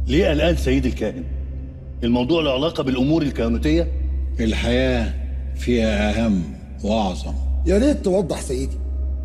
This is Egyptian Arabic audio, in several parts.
ليه قلقان سيد الكاهن الموضوع له علاقه بالامور الكهنوتيه الحياة فيها أهم وأعظم يا ريت توضح سيدي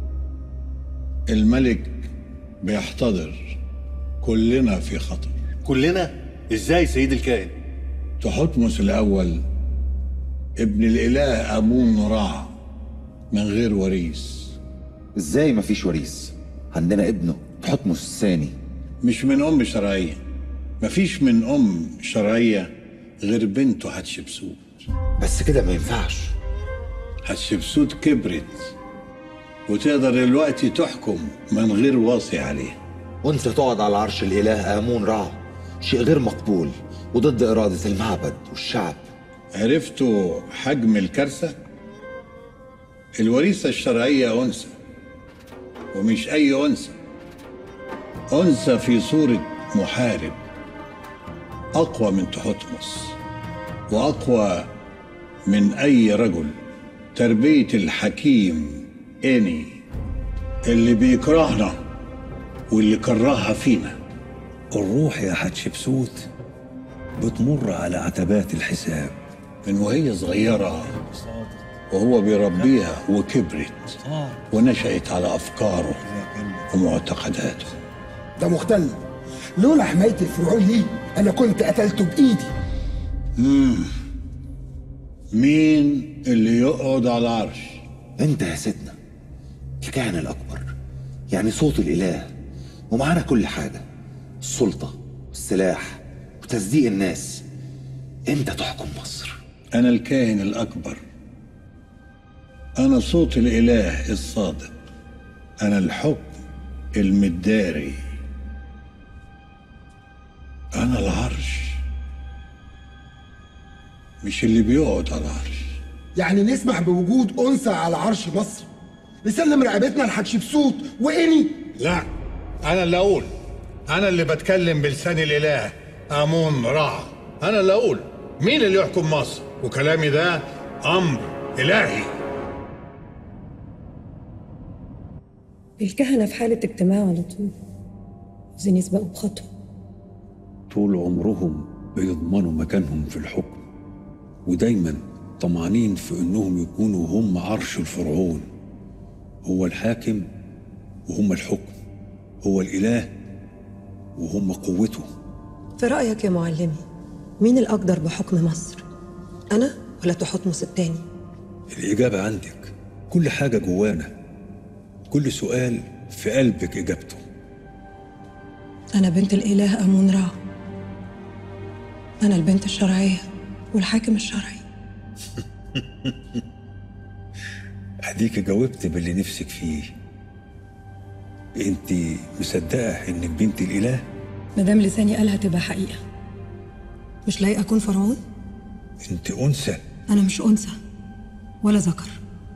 الملك بيحتضر كلنا في خطر كلنا ازاي سيد الكاهن تحتمس الأول ابن الإله أمون رع من غير وريث ازاي مفيش وريث عندنا ابنه تحتمس الثاني مش من أم شرعية مفيش من أم شرعية غير بنته حتشبسوت بس كده ما ينفعش حتشبسوت كبرت وتقدر دلوقتي تحكم من غير واصي عليها وانت تقعد على عرش الاله امون رع شيء غير مقبول وضد اراده المعبد والشعب عرفتوا حجم الكارثة؟ الوريثة الشرعية أنثى ومش أي أنثى أنثى في صورة محارب أقوى من تحتمس وأقوى من أي رجل تربية الحكيم إني اللي بيكرهنا واللي كرهها فينا الروح يا حتشبسوت بتمر على عتبات الحساب من وهي صغيرة وهو بيربيها وكبرت ونشأت على أفكاره ومعتقداته ده مختل لولا حماية الفرعون ليه أنا كنت قتلته بإيدي مين اللي يقعد على العرش انت يا سيدنا الكاهن الاكبر يعني صوت الاله ومعانا كل حاجه السلطه والسلاح وتصديق الناس انت تحكم مصر أنا الكاهن الأكبر أنا صوت الإله الصادق أنا الحكم المداري أنا العرش مش اللي بيقعد على العرش يعني نسمح بوجود أنثى على عرش مصر نسلم رقبتنا لحتشبسوت وإني لا أنا اللي أقول أنا اللي بتكلم بلسان الإله آمون رع أنا اللي أقول مين اللي يحكم مصر وكلامي ده أمر إلهي الكهنة في حالة اجتماع على طول عايزين يسبقوا بخطوة طول عمرهم بيضمنوا مكانهم في الحكم ودايما طمعانين في انهم يكونوا هم عرش الفرعون هو الحاكم وهم الحكم هو الاله وهم قوته في رأيك يا معلمي مين الأقدر بحكم مصر؟ أنا ولا تحتمس التاني؟ الاجابه عندك كل حاجه جوانا كل سؤال في قلبك اجابته أنا بنت الإله أمون را أنا البنت الشرعية والحاكم الشرعي اديك جاوبت باللي نفسك فيه انت مصدقه انك بنت الاله مدام لساني قالها تبقى حقيقة مش لايقة أكون فرعون؟ انت انثى أنا مش أنثى ولا ذكر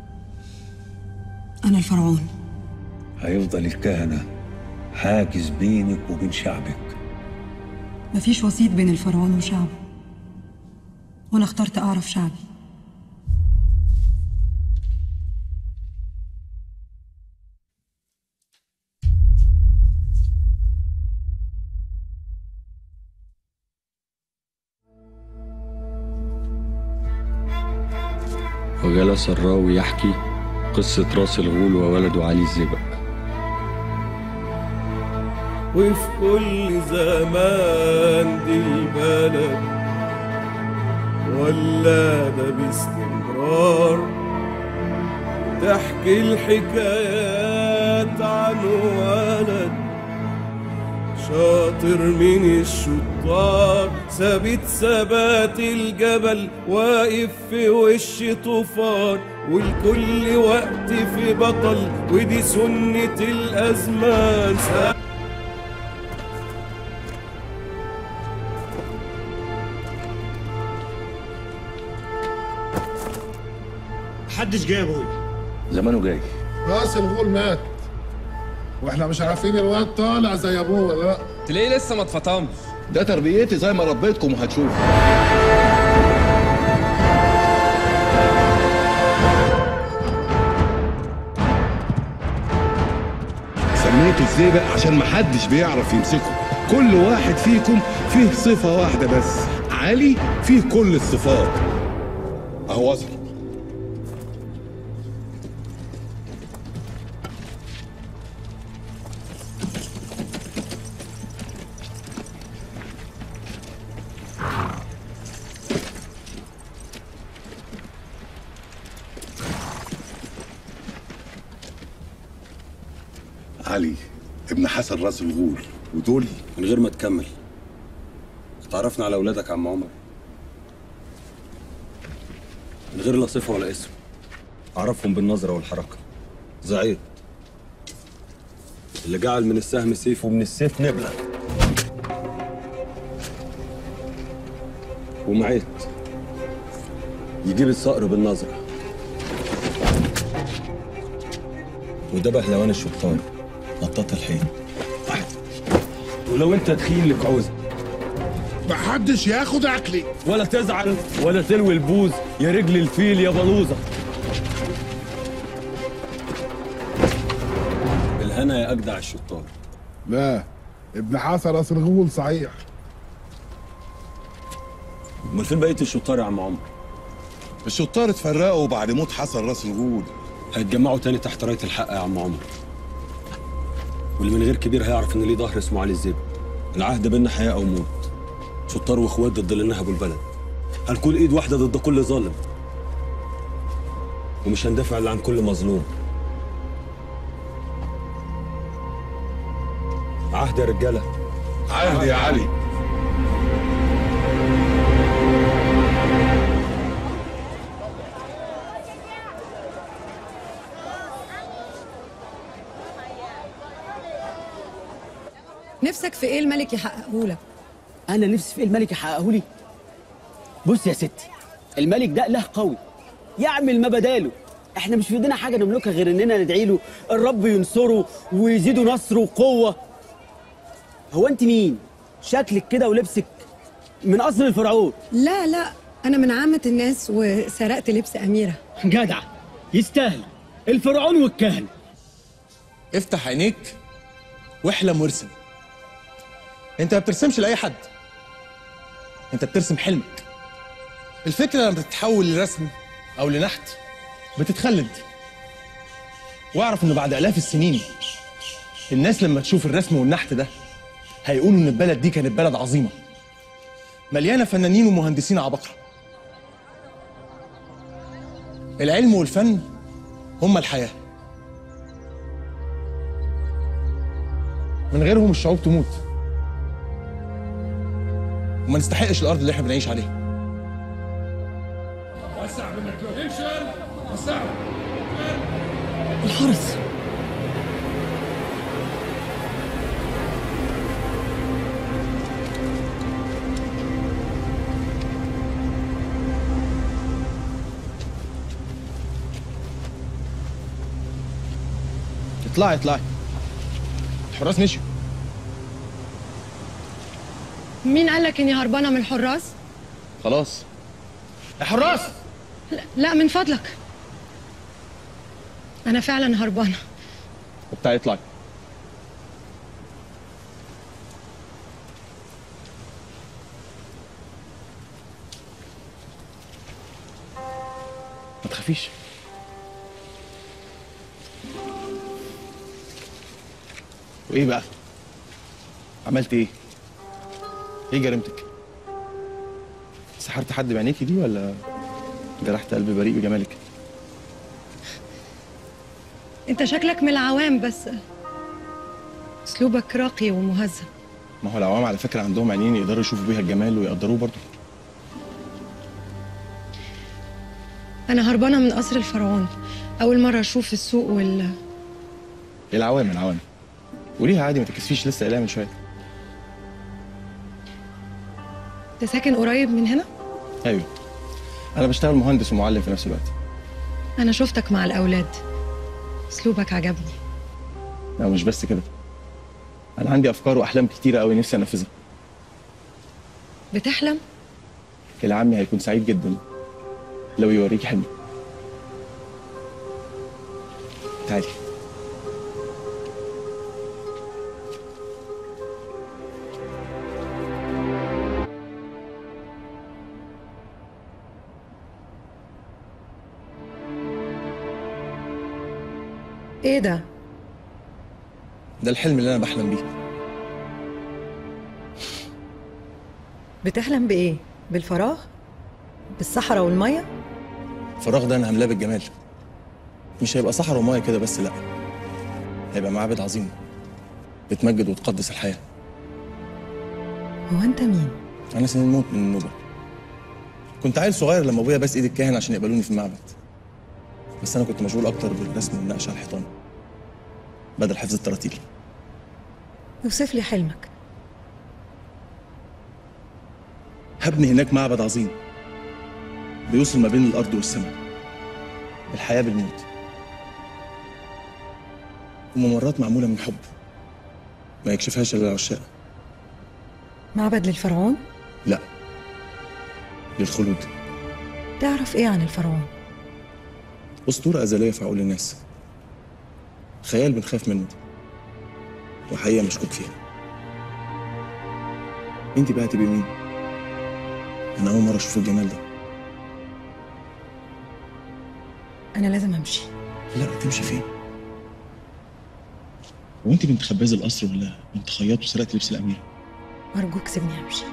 أنا الفرعون هيفضل الكهنه حاجز بينك وبين شعبك مفيش وسيط بين الفرعون وشعبه وأنا اخترت أعرف شعبي وجلس الراوي يحكي قصة راس الغول وولده علي الزبق وفي كل زمان دي البلد ولادة باستمرار تحكي الحكايات عن ولد شاطر من الشطار ثابت ثبات الجبل واقف في وش طوفان والكل وقت في بطل ودي سنة الأزمان محدش جاي يا ابوي زمانه جاي راس الغول مات واحنا مش عارفين الواد طالع زي ابوه ولا لا تلاقيه لسه ما اتفطمش ده تربيتي زي ما ربيتكم وهتشوف سميته الزيبق عشان محدش بيعرف يمسكه كل واحد فيكم فيه صفة واحدة بس علي فيه كل الصفات اهو وصل علي ابن حسن راس الغول ودول من غير ما تكمل اتعرفنا على اولادك يا عم عمر من غير لا صفه ولا اسم اعرفهم بالنظره والحركه زعيد اللي جعل من السهم سيف ومن السيف نبله ومعيت يجيب الصقر بالنظره وده بهلوان الشطار نطاط الحين ولو انت تخيل لك عوزه محدش ياخد عقلي ولا تزعل ولا تلوي البوز يا رجل الفيل يا بلوزه الهنا يا اجدع الشطار لا ابن حسن راس الغول صحيح امال فين بقيه الشطار يا عم عمر الشطار اتفرقوا بعد موت حسن راس الغول هيتجمعوا تاني تحت رايه الحق يا عم عمر واللي من غير كبير هيعرف ان ليه ظهر اسمه علي الزبد العهد بينا حياه او موت شطار واخوات ضد اللي نهبوا البلد هنكون ايد واحده ضد كل ظالم ومش هندافع الا عن كل مظلوم عهد يا رجاله عهد يا علي نفسك في ايه الملك يحققه لك انا نفسي في إيه الملك يحققه لي بص يا ستي الملك ده اله قوي يعمل ما بداله احنا مش في ايدينا حاجه نملكها غير اننا ندعي له الرب ينصره ويزيده نصر وقوه هو انت مين شكلك كده ولبسك من قصر الفرعون لا لا انا من عامه الناس وسرقت لبس اميره جدع يستاهل الفرعون والكهنه افتح عينيك واحلم وارسم انت ما بترسمش لاي حد انت بترسم حلمك الفكره لما بتتحول لرسم او لنحت بتتخلد واعرف انه بعد الاف السنين الناس لما تشوف الرسم والنحت ده هيقولوا ان البلد دي كانت بلد عظيمه مليانه فنانين ومهندسين عبقره العلم والفن هما الحياه من غيرهم الشعوب تموت وما نستحقش الارض اللي احنا بنعيش عليها وسع منك امشي وسع الحرس اطلعي اطلعي الحراس مشيوا مين قال لك اني هربانه من الحراس خلاص يا حراس لا, لا من فضلك انا فعلا هربانه طب تعالي اطلعي ما تخافيش وايه بقى عملت ايه ايه جريمتك سحرت حد بعينيكي دي ولا جرحت قلب بريء بجمالك انت شكلك من العوام بس اسلوبك راقي ومهذب ما هو العوام على فكره عندهم عينين يقدروا يشوفوا بيها الجمال ويقدروه برضه انا هربانه من قصر الفرعون اول مره اشوف السوق وال العوام العوام وليها عادي ما تكسفيش لسه قايلها من شويه انت ساكن قريب من هنا ايوه انا بشتغل مهندس ومعلم في نفس الوقت انا شفتك مع الاولاد اسلوبك عجبني لا مش بس كده انا عندي افكار واحلام كتيره قوي نفسي انفذها بتحلم العمي هيكون سعيد جدا لو يوريكي حلمي تعالي ايه ده ده الحلم اللي انا بحلم بيه بتحلم بايه بالفراغ بالصحراء والميه الفراغ ده انا هملاه بالجمال مش هيبقى صحراء وميه كده بس لا هيبقى معابد عظيمه بتمجد وتقدس الحياه هو انت مين انا سنين موت من النوبه كنت عيل صغير لما ابويا بس ايد الكاهن عشان يقبلوني في المعبد بس انا كنت مشغول اكتر بالرسم والنقش على الحيطان بدل حفظ التراتيل اوصف لي حلمك هبني هناك معبد عظيم بيوصل ما بين الارض والسماء الحياه بالموت وممرات معموله من حب ما يكشفهاش الا العشاق معبد للفرعون لا للخلود تعرف ايه عن الفرعون اسطوره ازليه في عقول الناس خيال بنخاف منه وحقيقه مشكوك فيها انت بقى تبقي مين انا اول مره اشوف الجمال ده انا لازم امشي لا تمشي فين وانت بنت خباز القصر ولا بنت خياط وسرقت لبس الاميره ارجوك سيبني امشي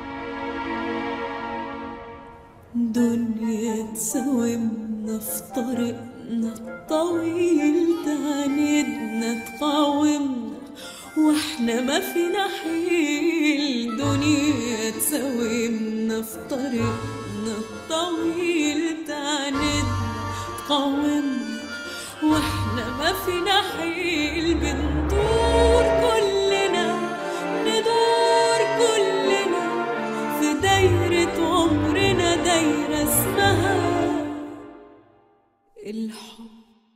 دنيا تساومنا في طريقنا الطويل تعاندنا تقاومنا واحنا ما فينا حيل دنيا تساومنا في طريقنا الطويل تعاندنا تقاومنا واحنا ما فينا حيل بندور كلنا ندور كلنا في دايرة عمرنا دايرة اسمها الحب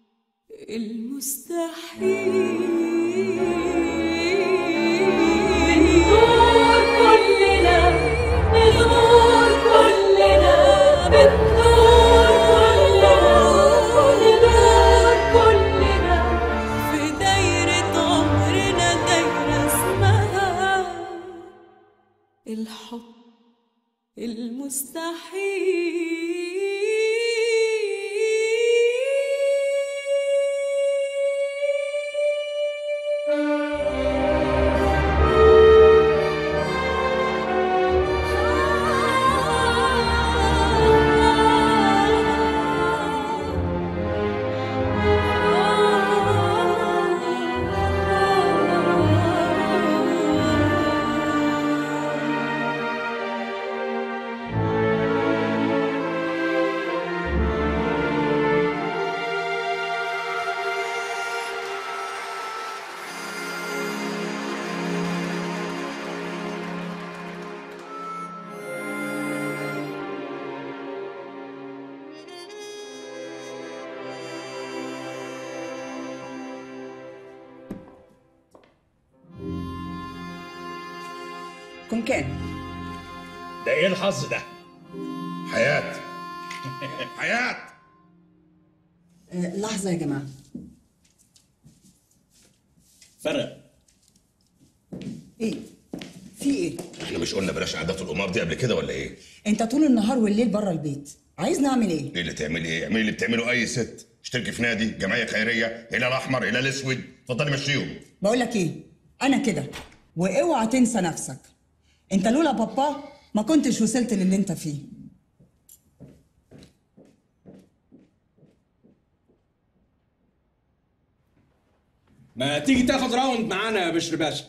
المستحيل ندور كلنا ندور كلنا بندور كلنا ندور كلنا في دايرة عمرنا دايرة اسمها الحب كن كان ده ايه الحظ ده؟ حياة حياة آه، لحظة يا جماعة فرق ايه في ايه احنا مش قلنا بلاش عادات القمار دي قبل كده ولا ايه؟ انت طول النهار والليل بره البيت عايز نعمل ايه ايه اللي تعملي ايه؟ اعملي اللي بتعمله اي ست اشتركي في نادي جمعيه خيريه هلال احمر هلال اسود اتفضلي مشيهم بقول لك ايه انا كده واوعى تنسى نفسك انت لولا بابا ما كنتش وصلت للي انت فيه ما تيجي تاخد راوند معانا يا بشر باشا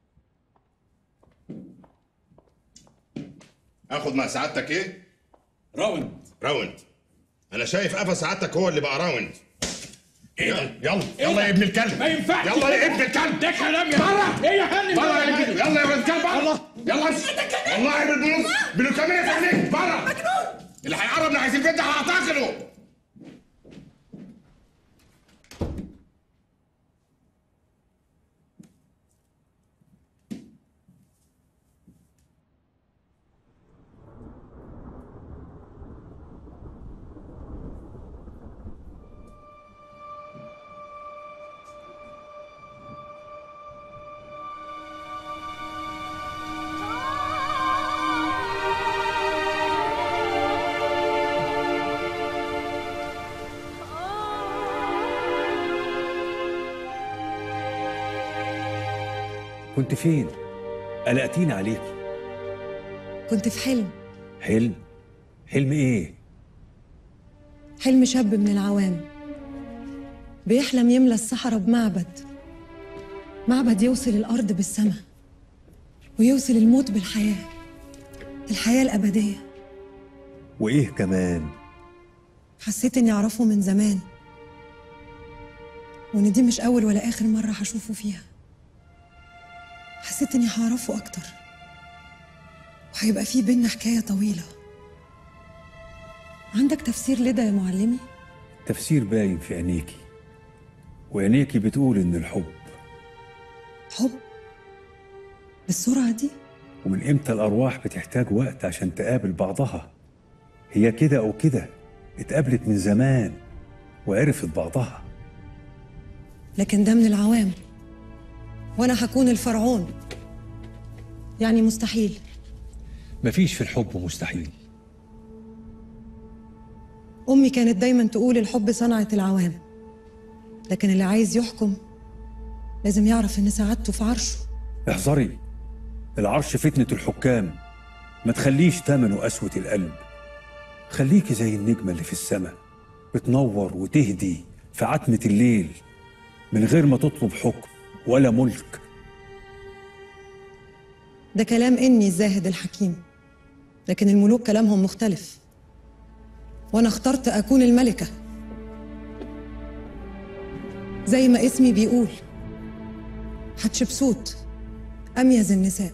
اخد مع سعادتك ايه؟ راوند راوند انا شايف قفا سعادتك هو اللي بقى راوند ايه ده؟ يلا إيه يلا ده؟ يا ابن الكلب ما ينفعش يلا يا ابن الكلب ده كلام يا بره ايه يا هاني بره يا ابن الكلب يلا يا ابن الكلب بره يلا والله بالبنوك بلوكاميه في عينيك بره اللي هيقرب من عايز البيت ده هعتقله كنت فين قلقتيني عليكي كنت في حلم حلم حلم ايه حلم شاب من العوام بيحلم يملى الصحراء بمعبد معبد يوصل الأرض بالسماء ويوصل الموت بالحياة الحياة الأبدية وايه كمان حسيت إني أعرفه من زمان وإن دي مش أول ولا آخر مرة هشوفه فيها حسيت إني هعرفه أكتر وهيبقى في بينا حكاية طويلة عندك تفسير لده يا معلمي؟ تفسير باين في عينيكي وعينيكي بتقول ان الحب حب بالسرعة دي؟ ومن امتى الارواح بتحتاج وقت عشان تقابل بعضها هي كده او كده اتقابلت من زمان وعرفت بعضها لكن ده من العوام وأنا هكون الفرعون يعني مستحيل مفيش في الحب مستحيل أمي كانت دايما تقول الحب صنعة العوام لكن اللي عايز يحكم لازم يعرف إن سعادته في عرشه احذري العرش فتنة الحكام ما تخليش تمنه قسوة القلب خليكي زي النجمة اللي في السماء بتنور وتهدي في عتمة الليل من غير ما تطلب حكم ولا ملك ده كلام إني الزاهد الحكيم لكن الملوك كلامهم مختلف وأنا اخترت أكون الملكة زي ما اسمي بيقول حتشبسوت أميز النساء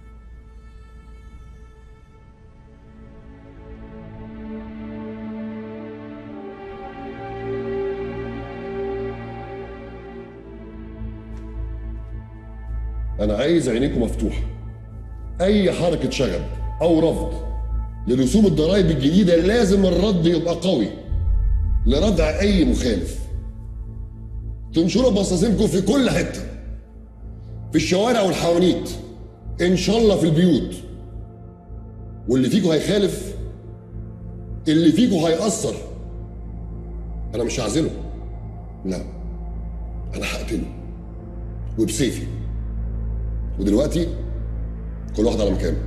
أنا عايز عينيكم مفتوحة أي حركة شغب أو رفض لرسوم الضرائب الجديدة لازم الرد يبقى قوي لردع أي مخالف تنشروا بصاصينكم في كل حتة في الشوارع والحوانيت إن شاء الله في البيوت واللي فيكم هيخالف اللي فيكم هيأثر أنا مش هعزله لا أنا هقتله وبسيفي ودلوقتي كل واحد على مكانه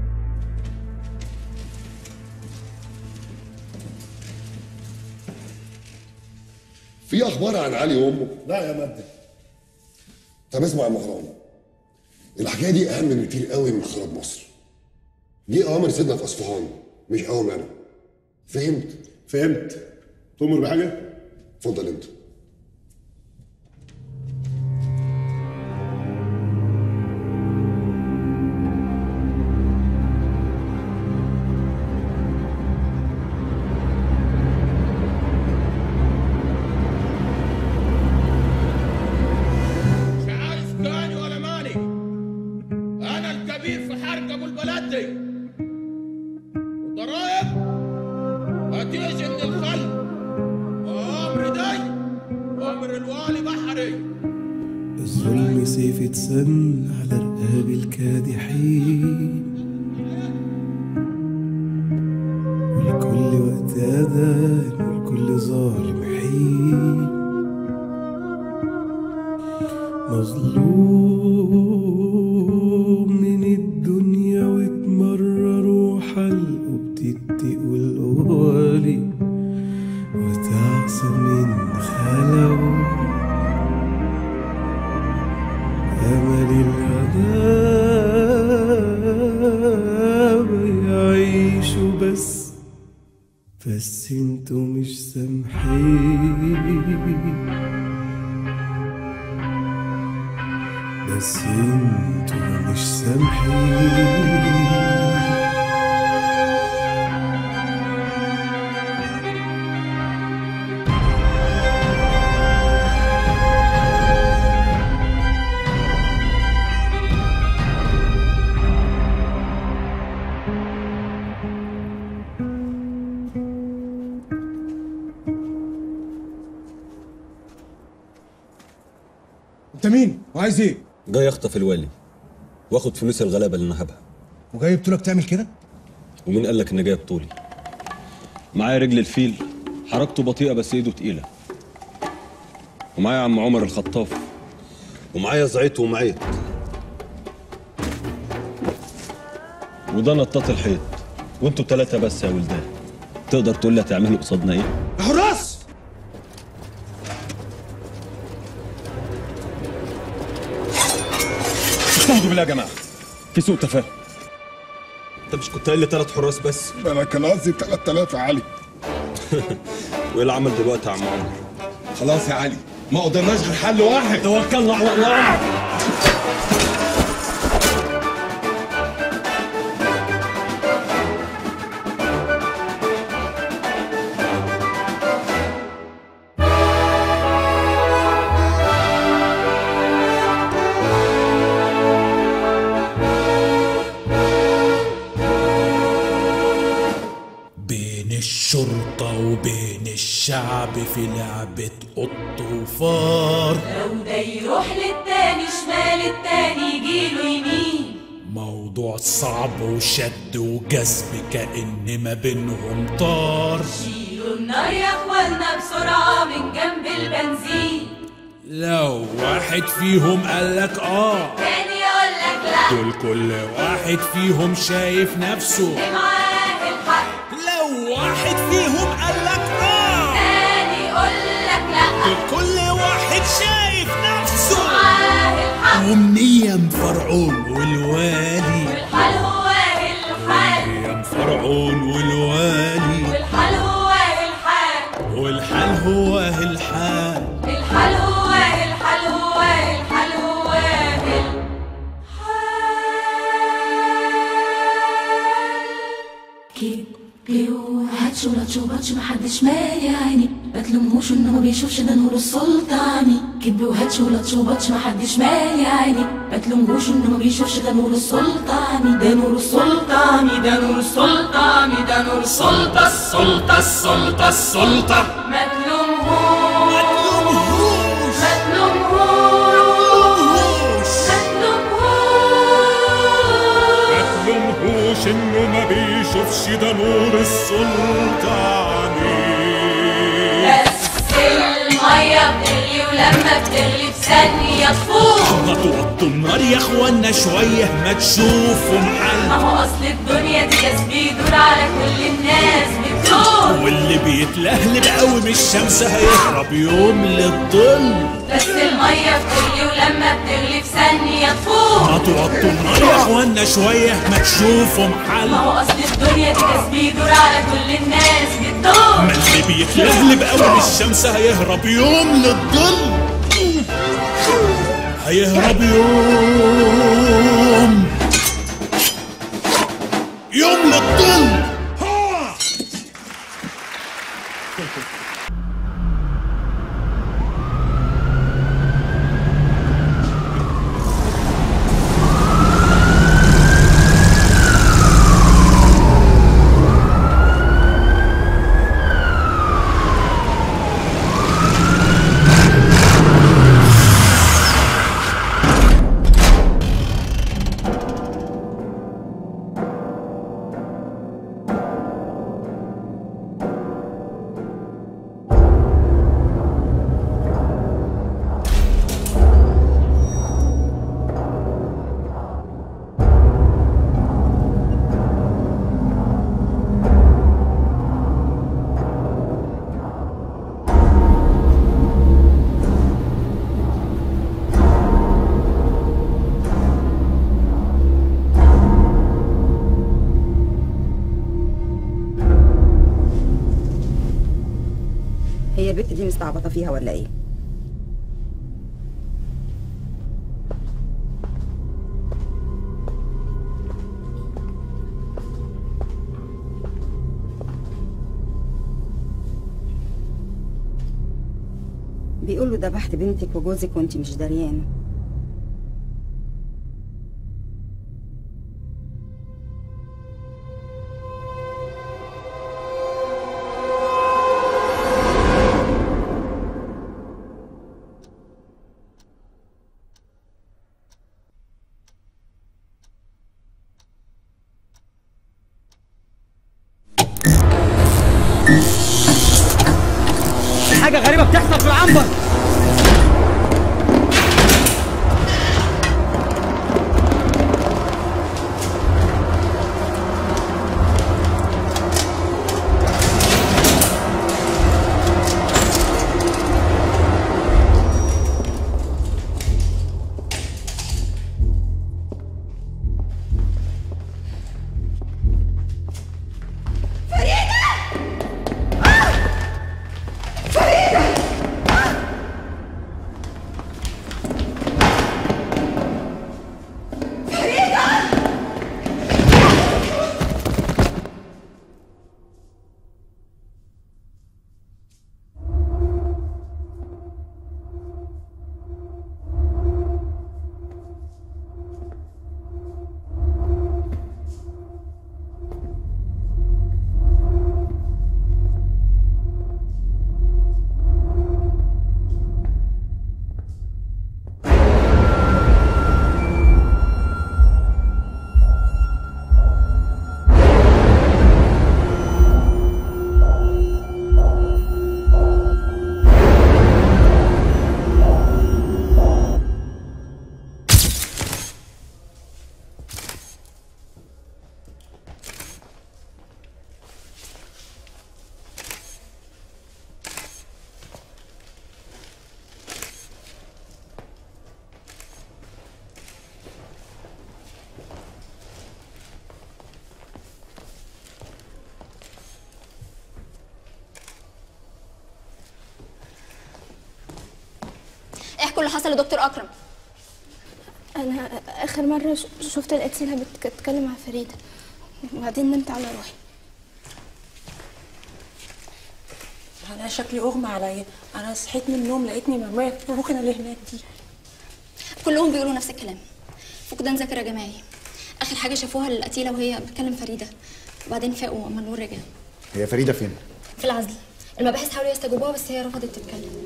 في اخبار عن علي وامه لا يا مادة طب اسمع يا مهران الحكايه دي اهم بكتير قوي من خراب مصر دي اوامر سيدنا في اصفهان مش اوامر انا فهمت فهمت تؤمر بحاجه اتفضل انت مش عارف كاني ولا ماني انا الكبير في حرب ابو البلد دي والضرايب هتيجي من الخلق وامر دي وامر الوالي بحري الظلم سيف اتسن على رقاب الكادحين ولكل وقت أذان ولكل ظالم حين مظلوم من الدنيا واتمرر حلقه بتتقي والقوالي وتعصى من خلقه أمل الهداب يعيشوا بس بس انتوا مش سامحين بس انتوا مش سامحين انت مين وعايز ايه جاي اخطف الوالي واخد فلوس الغلابه اللي نهبها وجاي بطولك تعمل كده ومين قال لك ان جاي بطولي معايا رجل الفيل حركته بطيئه بس ايده تقيله ومعايا عم عمر الخطاف ومعايا زعيط ومعيط وده نطاط الحيط وانتوا ثلاثة بس يا ولدان تقدر تقول لي هتعملوا قصادنا ايه؟ يا حراس استهدوا بالله يا جماعة في سوء تفاهم انت مش كنت قايل لي ثلاث حراس بس؟ انا كان قصدي 3000 يا علي وايه اللي عمل دلوقتي يا عم عمر؟ خلاص يا علي ما قدرناش غير حل واحد توكلنا على الله بين الشرطة وبين الشعب في لعبة قط وفار لو ده يروح للتاني شمال التاني يجيله يمين موضوع صعب وشد وجذب كأن ما بينهم طار شيلوا النار يا اخوانا بسرعة من جنب البنزين لو واحد فيهم قالك اه تاني يقولك لا دول كل واحد فيهم شايف نفسه معاه الحق لو واحد فيهم قالك اه تاني يقولك لا دول كل واحد شايف نفسه معاه الحق ومنيم فرعون والوالي والحال هو الحال منيم فرعون والوالي والحال هو الحال والحال هو الحال الحال هو الحال هو الحال هو الحال كبري وهاتش ولا تشوباتش محدش مالي عيني ما تلومهوش انه ما بيشوفش ده نور السلطاني كبري وهاتش ولا تشوباتش محدش مالي عيني ما تلومهوش انه ما بيشوفش ده نور السلطاني ده نور السلطاني ده نور السلطاني ده نور السلطة السلطة السلطة السلطة ما تلومهوش ما تلومهوش ما تلومهوش ما تلومهوش انه ما بيشوفش ده نور السلطاني بس المية بتغلي ولما بتغلي في ثانية تفوق ما توطوا النار يا اخوانا شوية ما تشوفوا ما محل هو أصل الدنيا دي جاز بيدور على كل الناس بتدور واللي بيتلهلب قوي من الشمس هيهرب يوم للظل بس المية بتغلي ولما بتغلي في ثانية تفوق ما توطوا النار يا اخوانا شوية ما تشوفوا محل ما هو أصل الدنيا دي جاز بيدور على كل الناس بتدور ما اللي بيتلهلب قوي من الشمس هيهرب يوم للظل هيهرب يوم يوم للظل هي البت دي مستعبطه فيها ولا ايه بيقولوا ذبحت بنتك وجوزك وانت مش دريانه حاجة غريبة بتحصل في العنبر احكوا اللي حصل لدكتور اكرم انا اخر مره ش- شفت الاتسيلها بتتكلم مع فريده وبعدين نمت على روحي انا شكلي اغمى عليا انا صحيت من النوم لقيتني مرميه في الركنه اللي هناك دي كلهم بيقولوا نفس الكلام فقدان ذاكره جماعي اخر حاجه شافوها القتيله وهي بتكلم فريده وبعدين فاقوا اما النور رجع هي فريده فين؟ في العزل المباحث حاولوا يستجوبوها بس هي رفضت تتكلم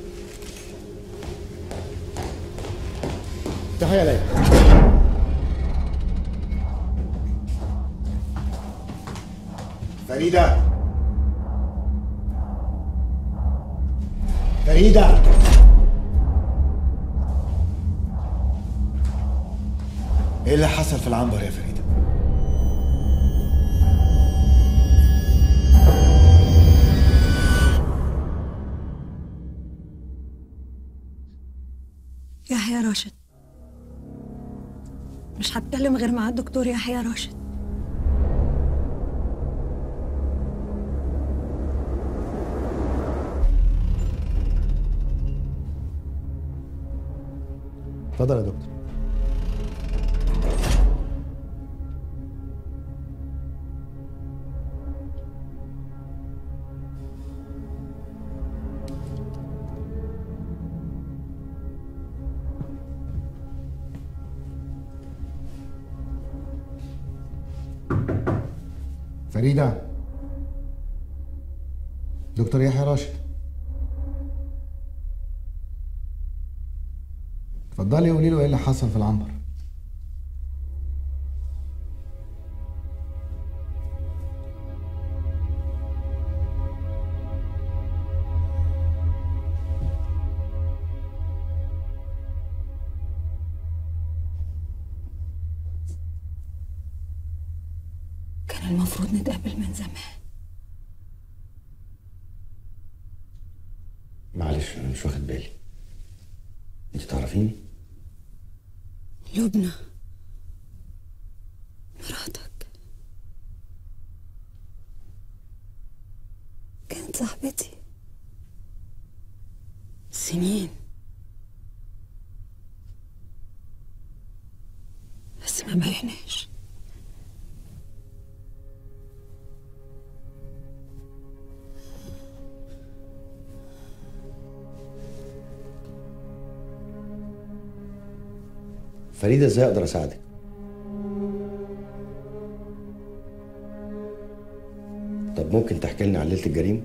تحية ليا فريدة فريدة ايه اللي حصل في العنبر يا فريدة؟ يحيى راشد مش هتكلم غير مع الدكتور يحيى راشد اتفضل يا دكتور فريدة دكتور يحيى راشد اتفضلي قولي له ايه اللي حصل في العنبر كان المفروض نتقابل من زمان معلش انا مش واخد بالي انت تعرفيني لبنى مراتك كانت صاحبتي سنين بس ما بقيناش فريدة ازاي اقدر اساعدك طب ممكن تحكي لنا عن ليله الجريمه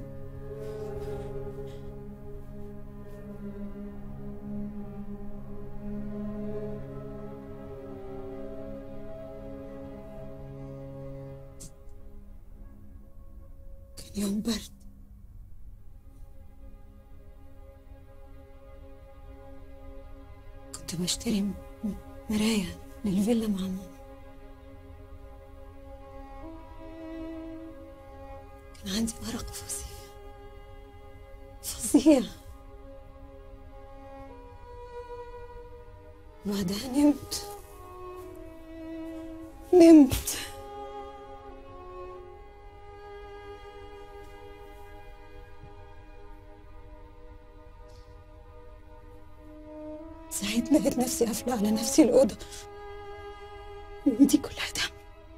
كان يوم برد كنت بشتري م- مراية للفيلا مع ماما كان عندي ورق فظيع فظيع بعدها نمت نمت ساعات لقيت نفسي قافلة على نفسي الأوضة وإيدي كلها دم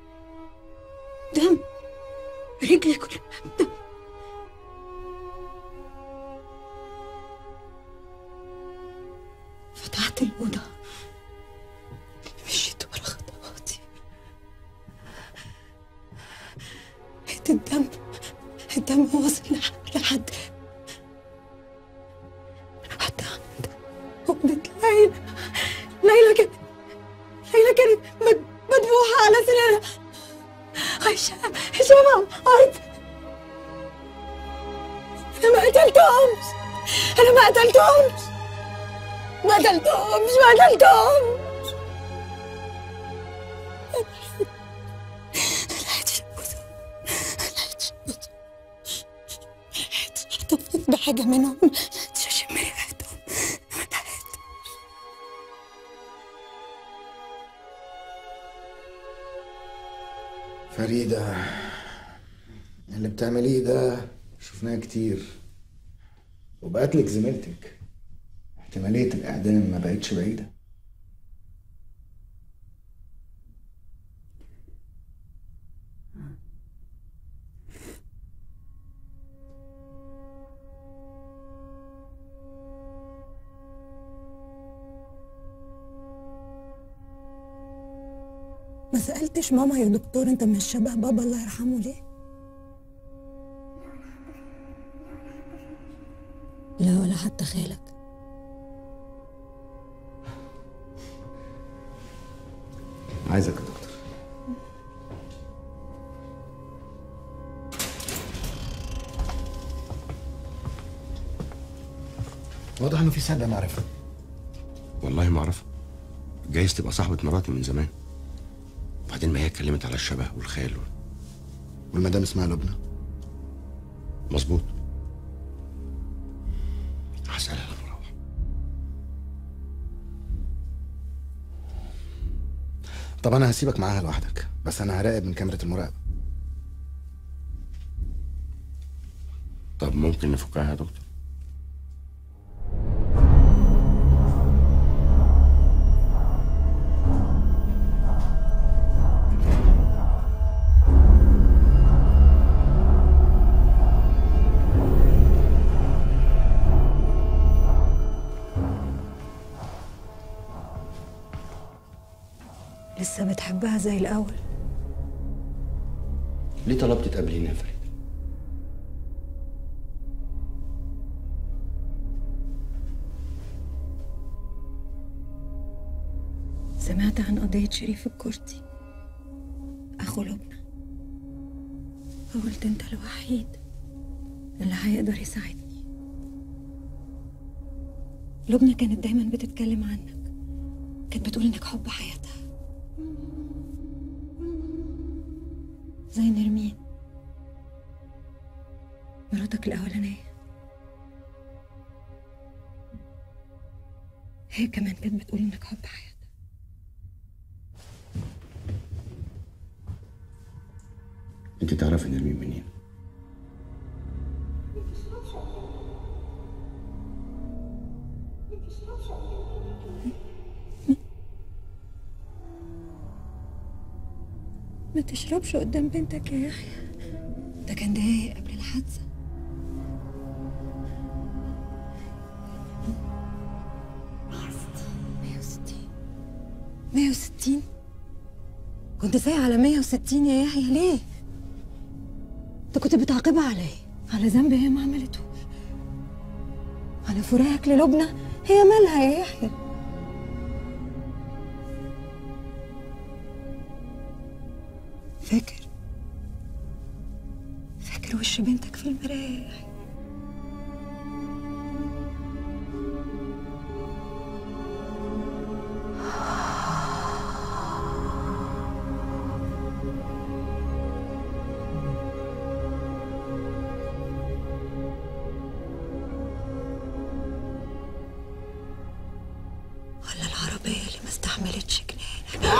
دم رجلي كلها دم فتحت الأوضة مشيت ورا خطواتي لقيت الدم الدم واصل لح- لحد حتى عند أوضة ليلى ليلى كانت ليلى كانت مد- مدبوحة على سنانها هشام هشام عارف أنا ما قتلتهمش أنا ما قتلتهمش ما قتلتهمش ما قتلتهمش لقيت شبوته لقيت شبوته لقيت احتفظت بحاجة منهم لقيت شاشم ريحتهم فريدة اللي بتعمليه ده شفناه كتير وبقتلك زميلتك احتمالية الإعدام ما بقتش بعيدة ما سألتش ماما يا دكتور انت مش شبه بابا الله يرحمه ليه؟ لا ولا حتى خالك عايزك يا دكتور واضح انه في سادة معرفة والله ما اعرفها جايز تبقى صاحبة مراتي من زمان وبعدين ما هي اتكلمت على الشبه والخيال والمدام اسمها لبنى مظبوط هسألها لما اروح طب انا هسيبك معاها لوحدك بس انا هراقب من كاميرا المراقبة طب ممكن نفكها يا دكتور لسه بتحبها زي الأول ليه طلبت تقابليني يا فريد سمعت عن قضية شريف الكردي أخو لبنى فقلت أنت الوحيد اللي هيقدر يساعدني لبنى كانت دايما بتتكلم عنك كانت بتقول إنك حب حياتها زي نرمين مراتك الأولانية هي كمان كانت بتقول إنك حب حياتها انت تعرفي نرمين منين ما تشربش قدام بنتك يا يحيى ده كان دقايق قبل الحادثة مية وستين مية وستين كنت سايق على مية وستين يا يحيى ليه؟ انت كنت بتعاقبها على ايه؟ على ذنب هي ما عملتهوش على فراقك للبنى هي مالها يا يحيى فاكر فاكر وش بنتك في المراية يا يحيى ولا العربية اللي ما استحملتش جنان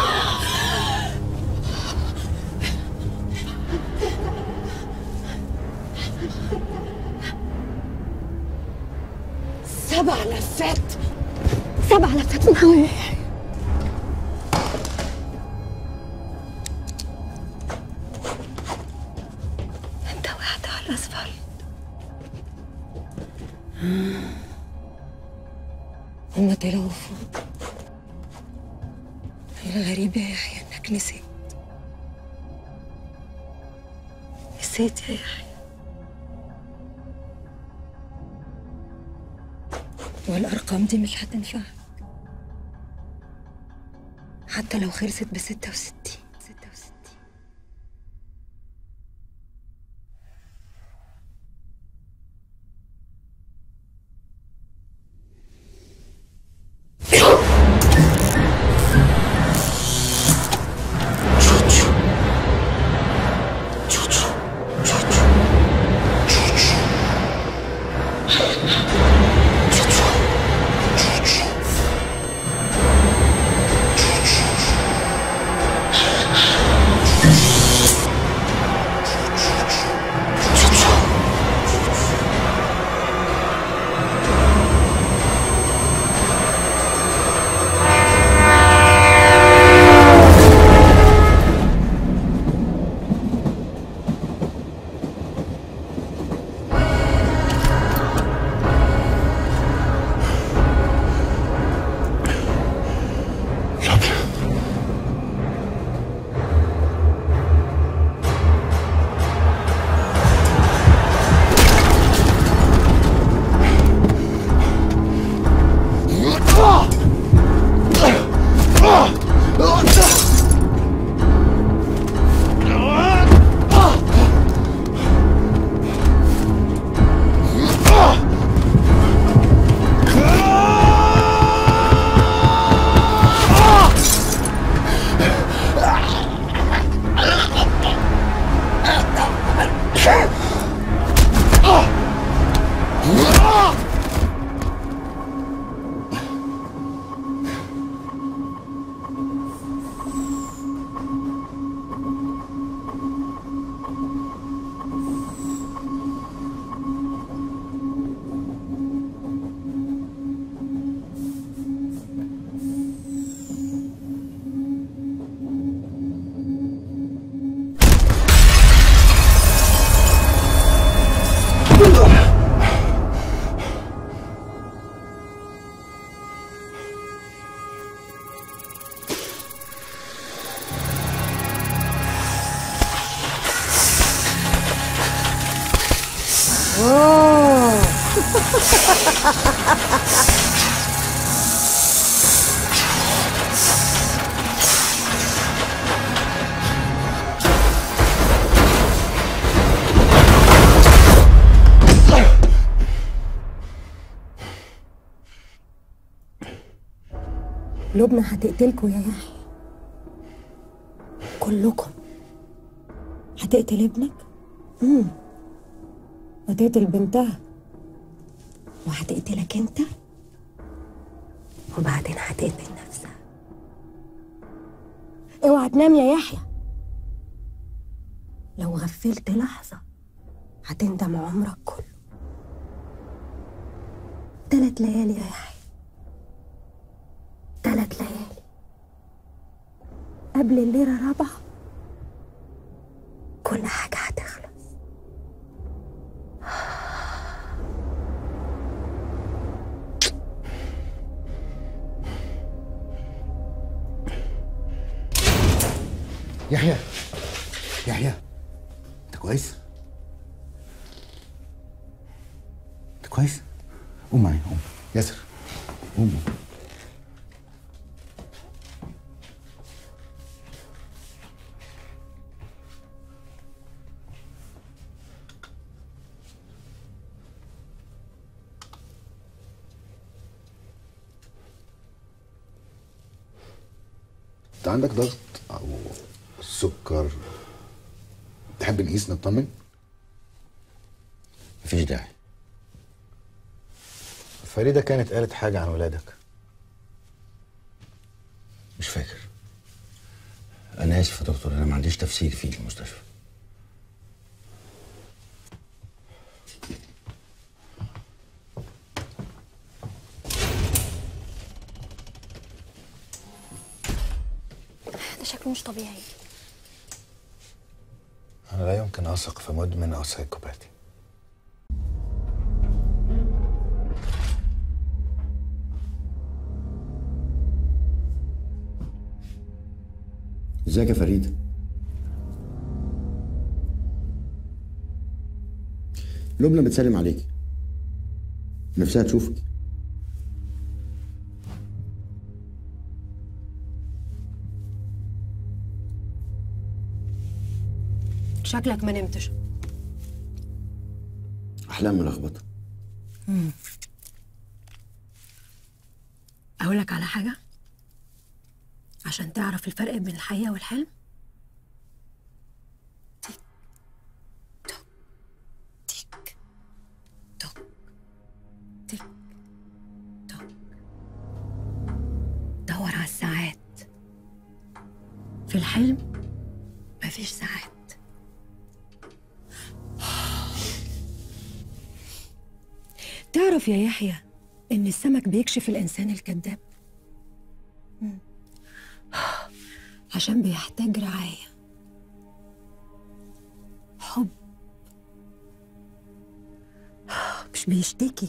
سبع لفات سبع لفات من حوالي انت وقعت على الاسفلت هما طلعوا فوق الغريب يا يحيى انك نسيت نسيت يا يحيى والأرقام دي مش هتنفعك حتى لو خلصت بستة وستين ستة وستين أوه. لبنى هتقتلكوا يا يحيى كلكم هتقتل ابنك؟ امم هتقتل بنتها وهتقتلك انت وبعدين هتقتل نفسها اوعى تنام يا يحيى لو غفلت لحظة هتندم عمرك كله تلات ليالي يا يحيى تلات ليالي قبل الليلة الرابعة كل حاجة هتخلص يحيى يحيى انت كويس؟ انت كويس؟ قوم معايا قوم ياسر قوم انت عندك ضغط او سكر تحب نقيس نطمن؟ مفيش داعي فريدة كانت قالت حاجة عن ولادك مش فاكر انا اسف يا دكتور انا ما عنديش تفسير فيه في المستشفى ده شكله مش طبيعي أنا لا يمكن أثق في مدمن أو سايكوباتي ازيك يا فريده لبنى بتسلم عليك نفسها تشوفك شكلك ما نمتش احلام ملخبطه مم. أقول لك على حاجة عشان تعرف الفرق بين الحقيقة والحلم تيك توك تيك توك تيك توك دور على الساعات في الحلم مفيش ساعات تعرف يا يحيى إن السمك بيكشف الإنسان الكذاب مم. عشان بيحتاج رعاية حب مش بيشتكي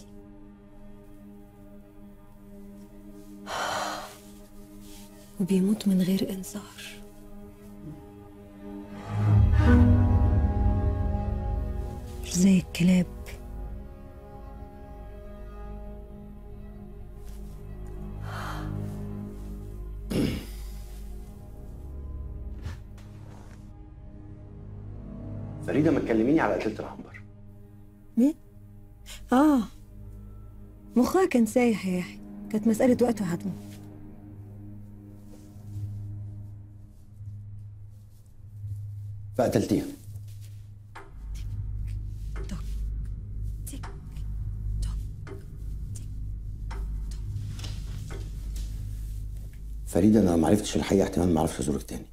وبيموت من غير إنذار مش زي الكلاب فريده ما تكلميني على قتله العنبر مين؟ آه مخها كان سايح يا يحيى كانت مسألة وقت وهتموت فقتلتيها فريده انا ما عرفتش الحقيقه احتمال ما اعرفش ازورك تاني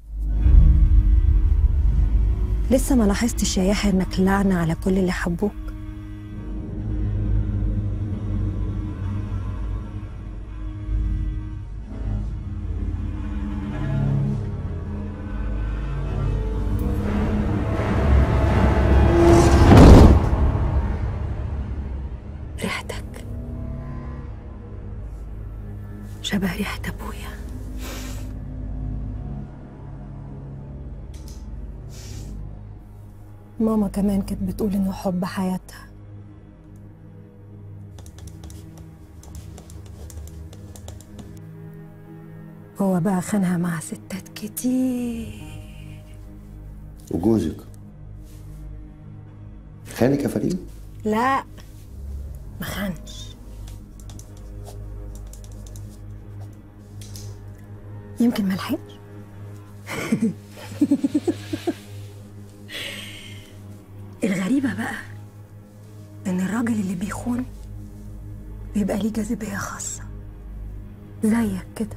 لسه ما لاحظتش يا يحيى إنك لعنة على كل اللي حبوك ريحتك شبه ريحة أبويا ماما كمان كانت بتقول إنه حب حياتها هو بقى خانها مع ستات كتير وجوزك خانك يا فريد لا ما خانش يمكن ما لحقش الغريبة بقى إن الراجل اللي بيخون بيبقى ليه جاذبية خاصة زيك كده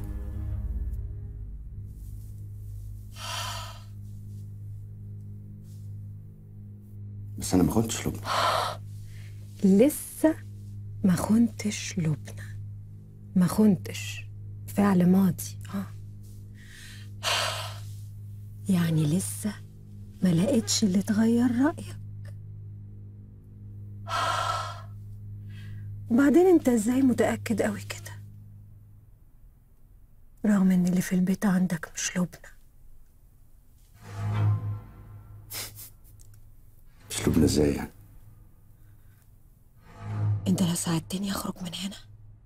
بس انا ما خنتش لبنى لسه ما خنتش لبنى ما خنتش فعل ماضي اه يعني لسه ما لقيتش اللي تغير رأيك وبعدين انت ازاي متأكد قوي كده رغم ان اللي في البيت عندك مش لبنى مش لبنى ازاي يعني انت لو ساعدتني اخرج من هنا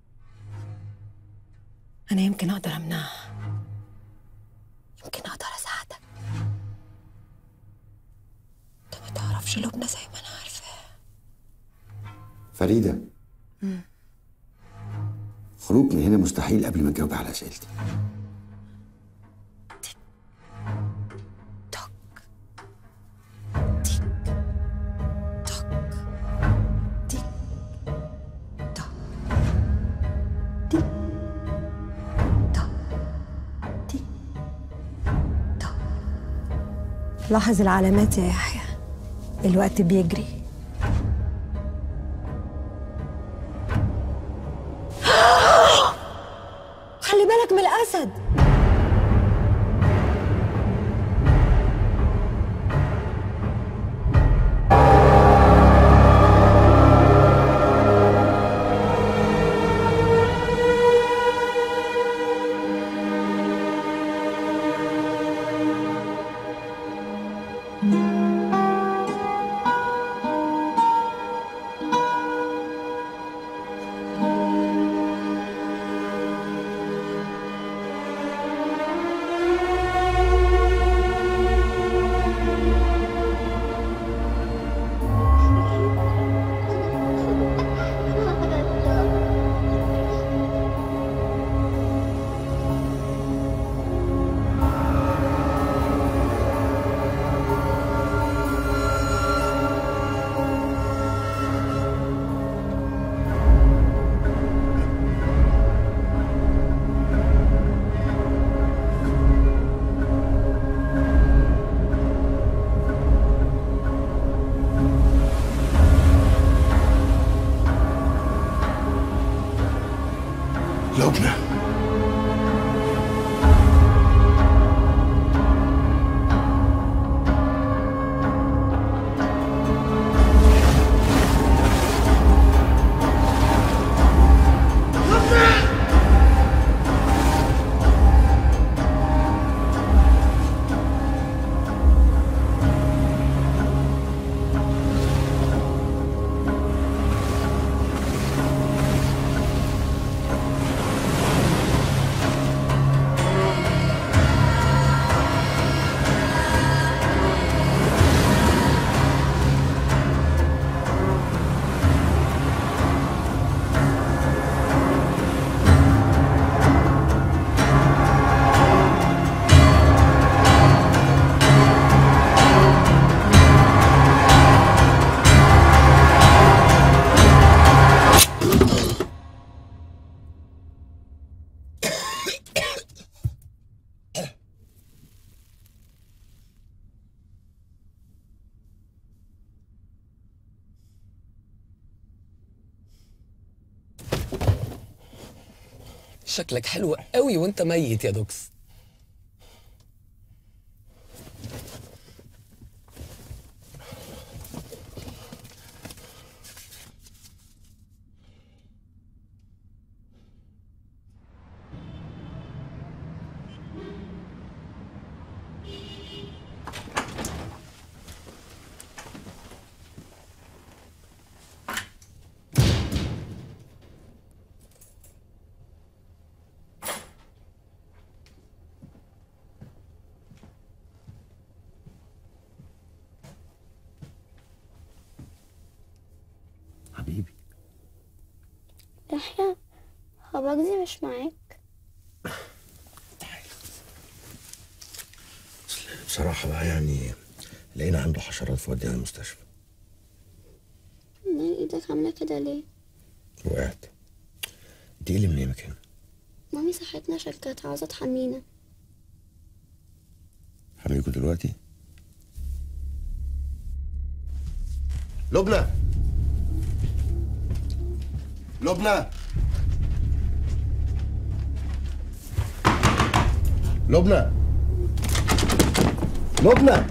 انا يمكن اقدر امنعها يمكن اقدر اساعدك انت ما تعرفش لبنى زي ما انا عارفاها فريده مم. خروج من هنا مستحيل قبل ما تجاوبي على اسئلتي لاحظ العلامات يا يحيى الوقت بيجري خلي بالك من الاسد لبنى شكلك حلو قوي وانت ميت يا دوكس يحيى هو بجدي مش معاك بصراحة بقى يعني لقينا عنده حشرات فودينا المستشفى منين ايدك عاملة كده ليه؟ وقعت انت ايه اللي منيمك هنا؟ مامي صحتنا عشان كانت عاوزة تحمينا حبيبكوا دلوقتي لبنى لبنى لبنى لبنى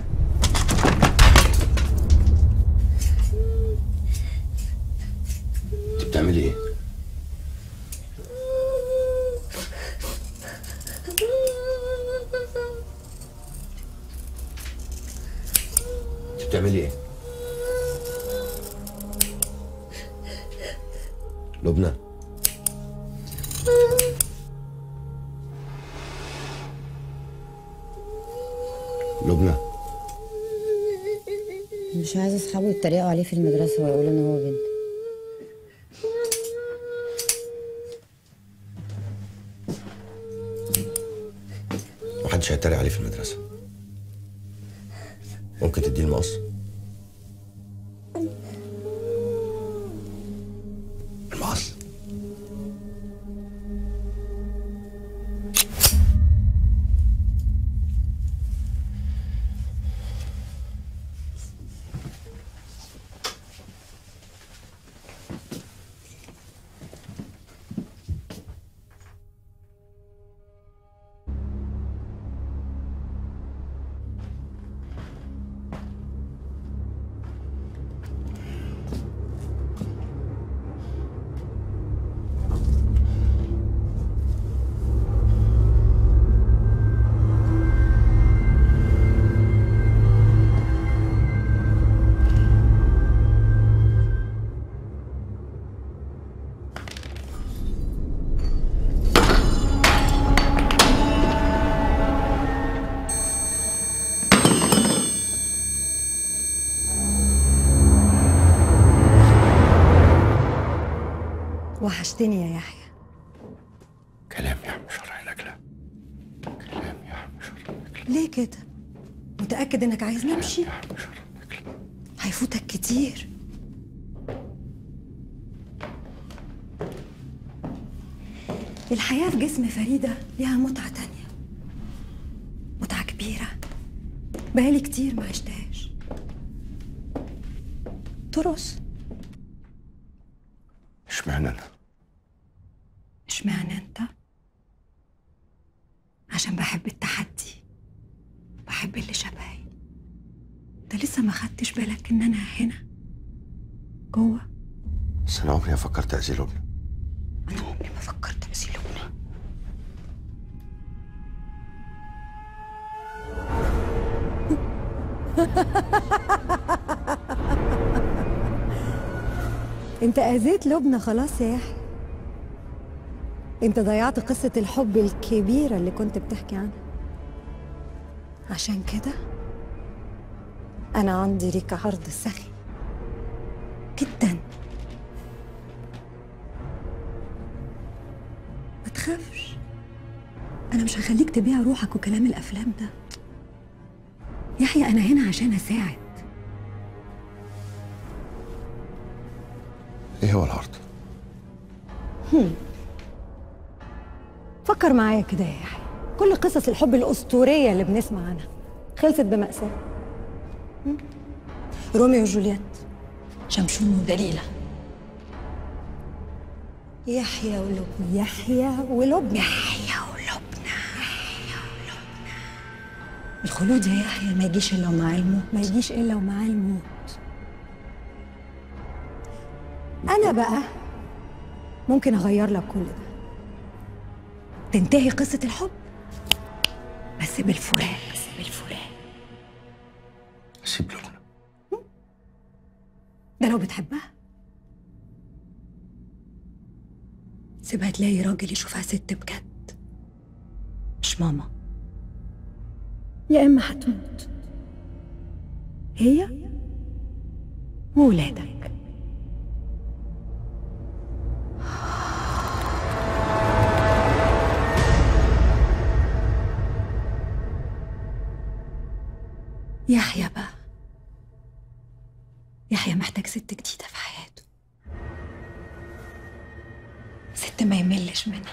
انت بتعملي ايه؟ انت بتعملي ايه؟ لبنى لبنى مش عايز اصحابه يتريقوا عليه في المدرسه ويقولوا ان هو بنت محدش هيتريق عليه في المدرسة ممكن تديه المقص المقص وحشتني يا يحيى كلام يا عم شرعي لك لا ليه كده متاكد انك عايز نمشي هيفوتك كتير الحياة في جسم فريدة ليها متعة تانية متعة كبيرة بقالي كتير ما عشتهاش ترقص اشمعنى انا؟ اشمعنى انت عشان بحب التحدي بحب اللي شبهي انت لسه ما خدتش بالك ان انا هنا جوه بس انا عمري ما فكرت اذي لبنى انا عمري ما فكرت امسي لبنى انت اذيت لبنى خلاص يا يحيى انت ضيعت قصة الحب الكبيرة اللي كنت بتحكي عنها عشان كده انا عندي ليك عرض سخي جدا ما تخافش انا مش هخليك تبيع روحك وكلام الافلام ده يحيى انا هنا عشان اساعد ايه هو العرض؟ هم. فكر معايا كده يا يحيى كل قصص الحب الأسطورية اللي بنسمع عنها خلصت بمأساة هم؟ روميو وجولييت شمشون ودليلة يحيى ولبنى يحيى ولبنى يحيى ولبنى الخلود يا يحيى ما يجيش الا ومعاه الموت ما يجيش الا ومعاه الموت انا بقى ممكن اغير لك كل ده تنتهي قصة الحب بس بالفراق بس بالفراق سيب لبنى ده لو بتحبها سيبها تلاقي راجل يشوفها ست بجد مش ماما يا اما هتموت هي وولادك يحيى بقى يحيى محتاج ست جديدة في حياته ست ما يملش منها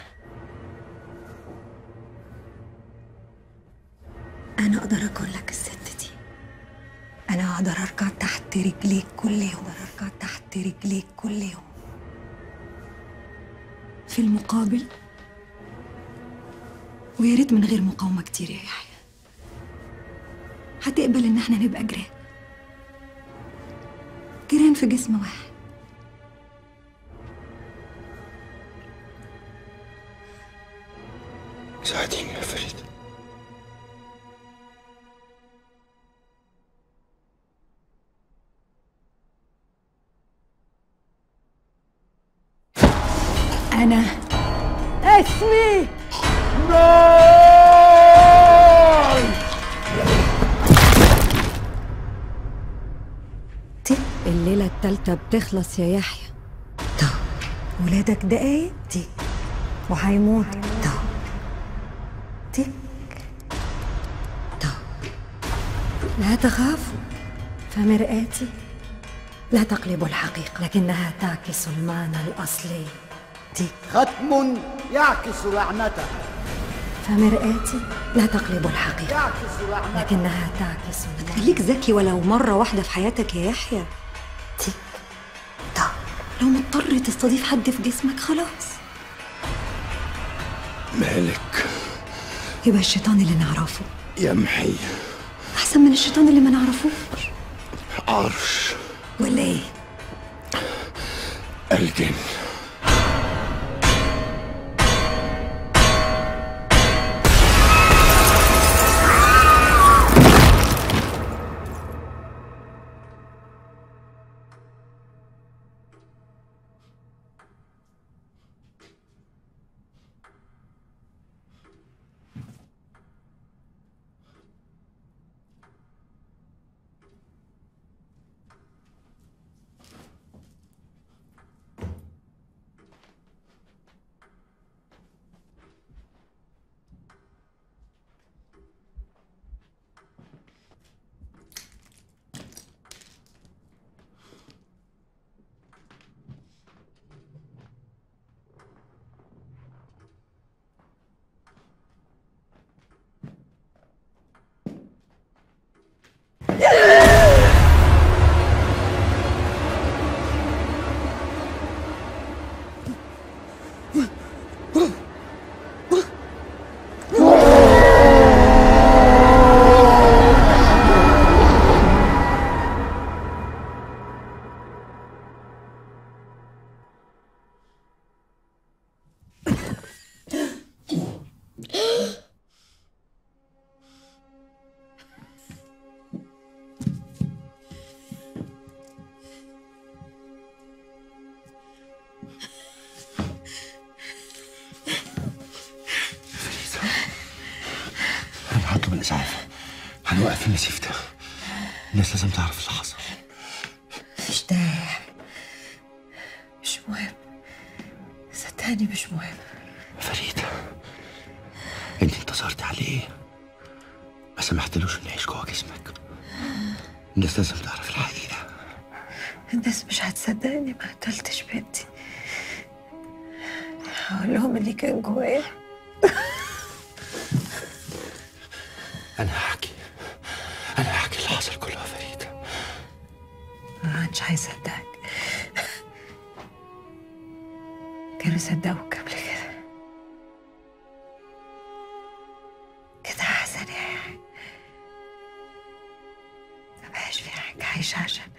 أنا أقدر أقول لك الست دي أنا أقدر أركع تحت رجليك كل يوم أقدر أركع تحت رجليك كل يوم في المقابل ويا ريت من غير مقاومة كتير يا يحيى هتقبل إن احنا نبقى جيران جيران في جسم واحد ساعديني يا فريد أنا اسمي تك الليلة التالتة بتخلص يا يحيى طب ولادك دقايق تك وهيموت طب تك طب لا تخافوا فمرآتي لا تقلب الحقيقة لكنها تعكس المعنى الأصلي تك ختم يعكس لعنته فمرآتي لا تقلب الحقيقة يعكس لعنته لكنها تعكس المعنى خليك ذكي ولو مرة واحدة في حياتك يا يحيى تك طب لو مضطر تستضيف حد في جسمك خلاص مالك يبقى الشيطان اللي نعرفه يمحي أحسن من الشيطان اللي ما نعرفوش عرش ولا إيه؟ الجن انا هطلب الاسعاف هنوقف النسيف ده الناس لازم تعرف اللي حصل مش داعي مش مهم صدقني مش مهم فريدة انت انتصرتي عليه ما سمحتلوش انه يعيش جوه جسمك الناس لازم تعرف الحقيقة الناس مش هتصدق اني ما قتلتش بنتي هقول لهم اللي كان جوايا انا هحكي انا هحكي اللي حصل كله يا فريدة ما عادش هيصدقك كانوا صدقوك قبل كده كده احسن يا يحيى مبقاش في حاجة عايشة عشان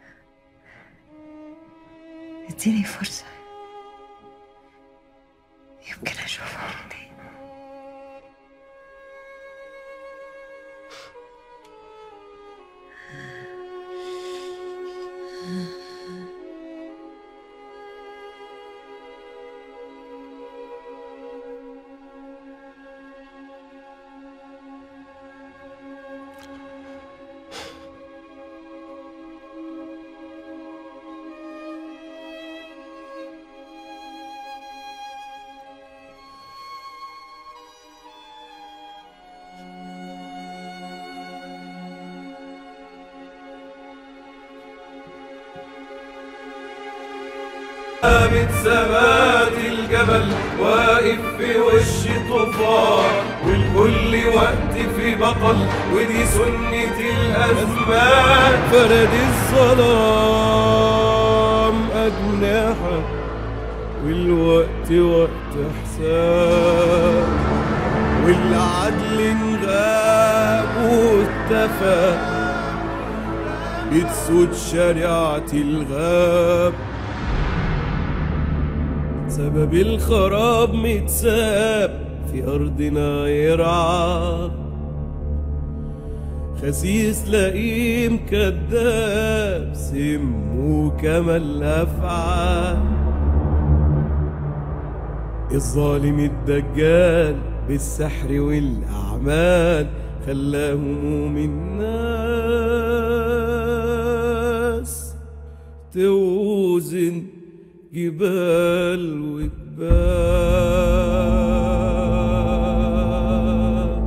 اديني فرصة يمكن اشوفهم تاني ثابت ثبات الجبل واقف في وش طوفان والكل وقت في بطل ودي سنة الأزمان فرد الظلام أجنحة والوقت وقت حساب والعدل انغاب واختفى بتسود شريعة الغاب سبب الخراب متساب في أرضنا يرعى خسيس لئيم كذاب سمه كما الأفعال الظالم الدجال بالسحر والأعمال خلاه هموم الناس توزن جبال وجبال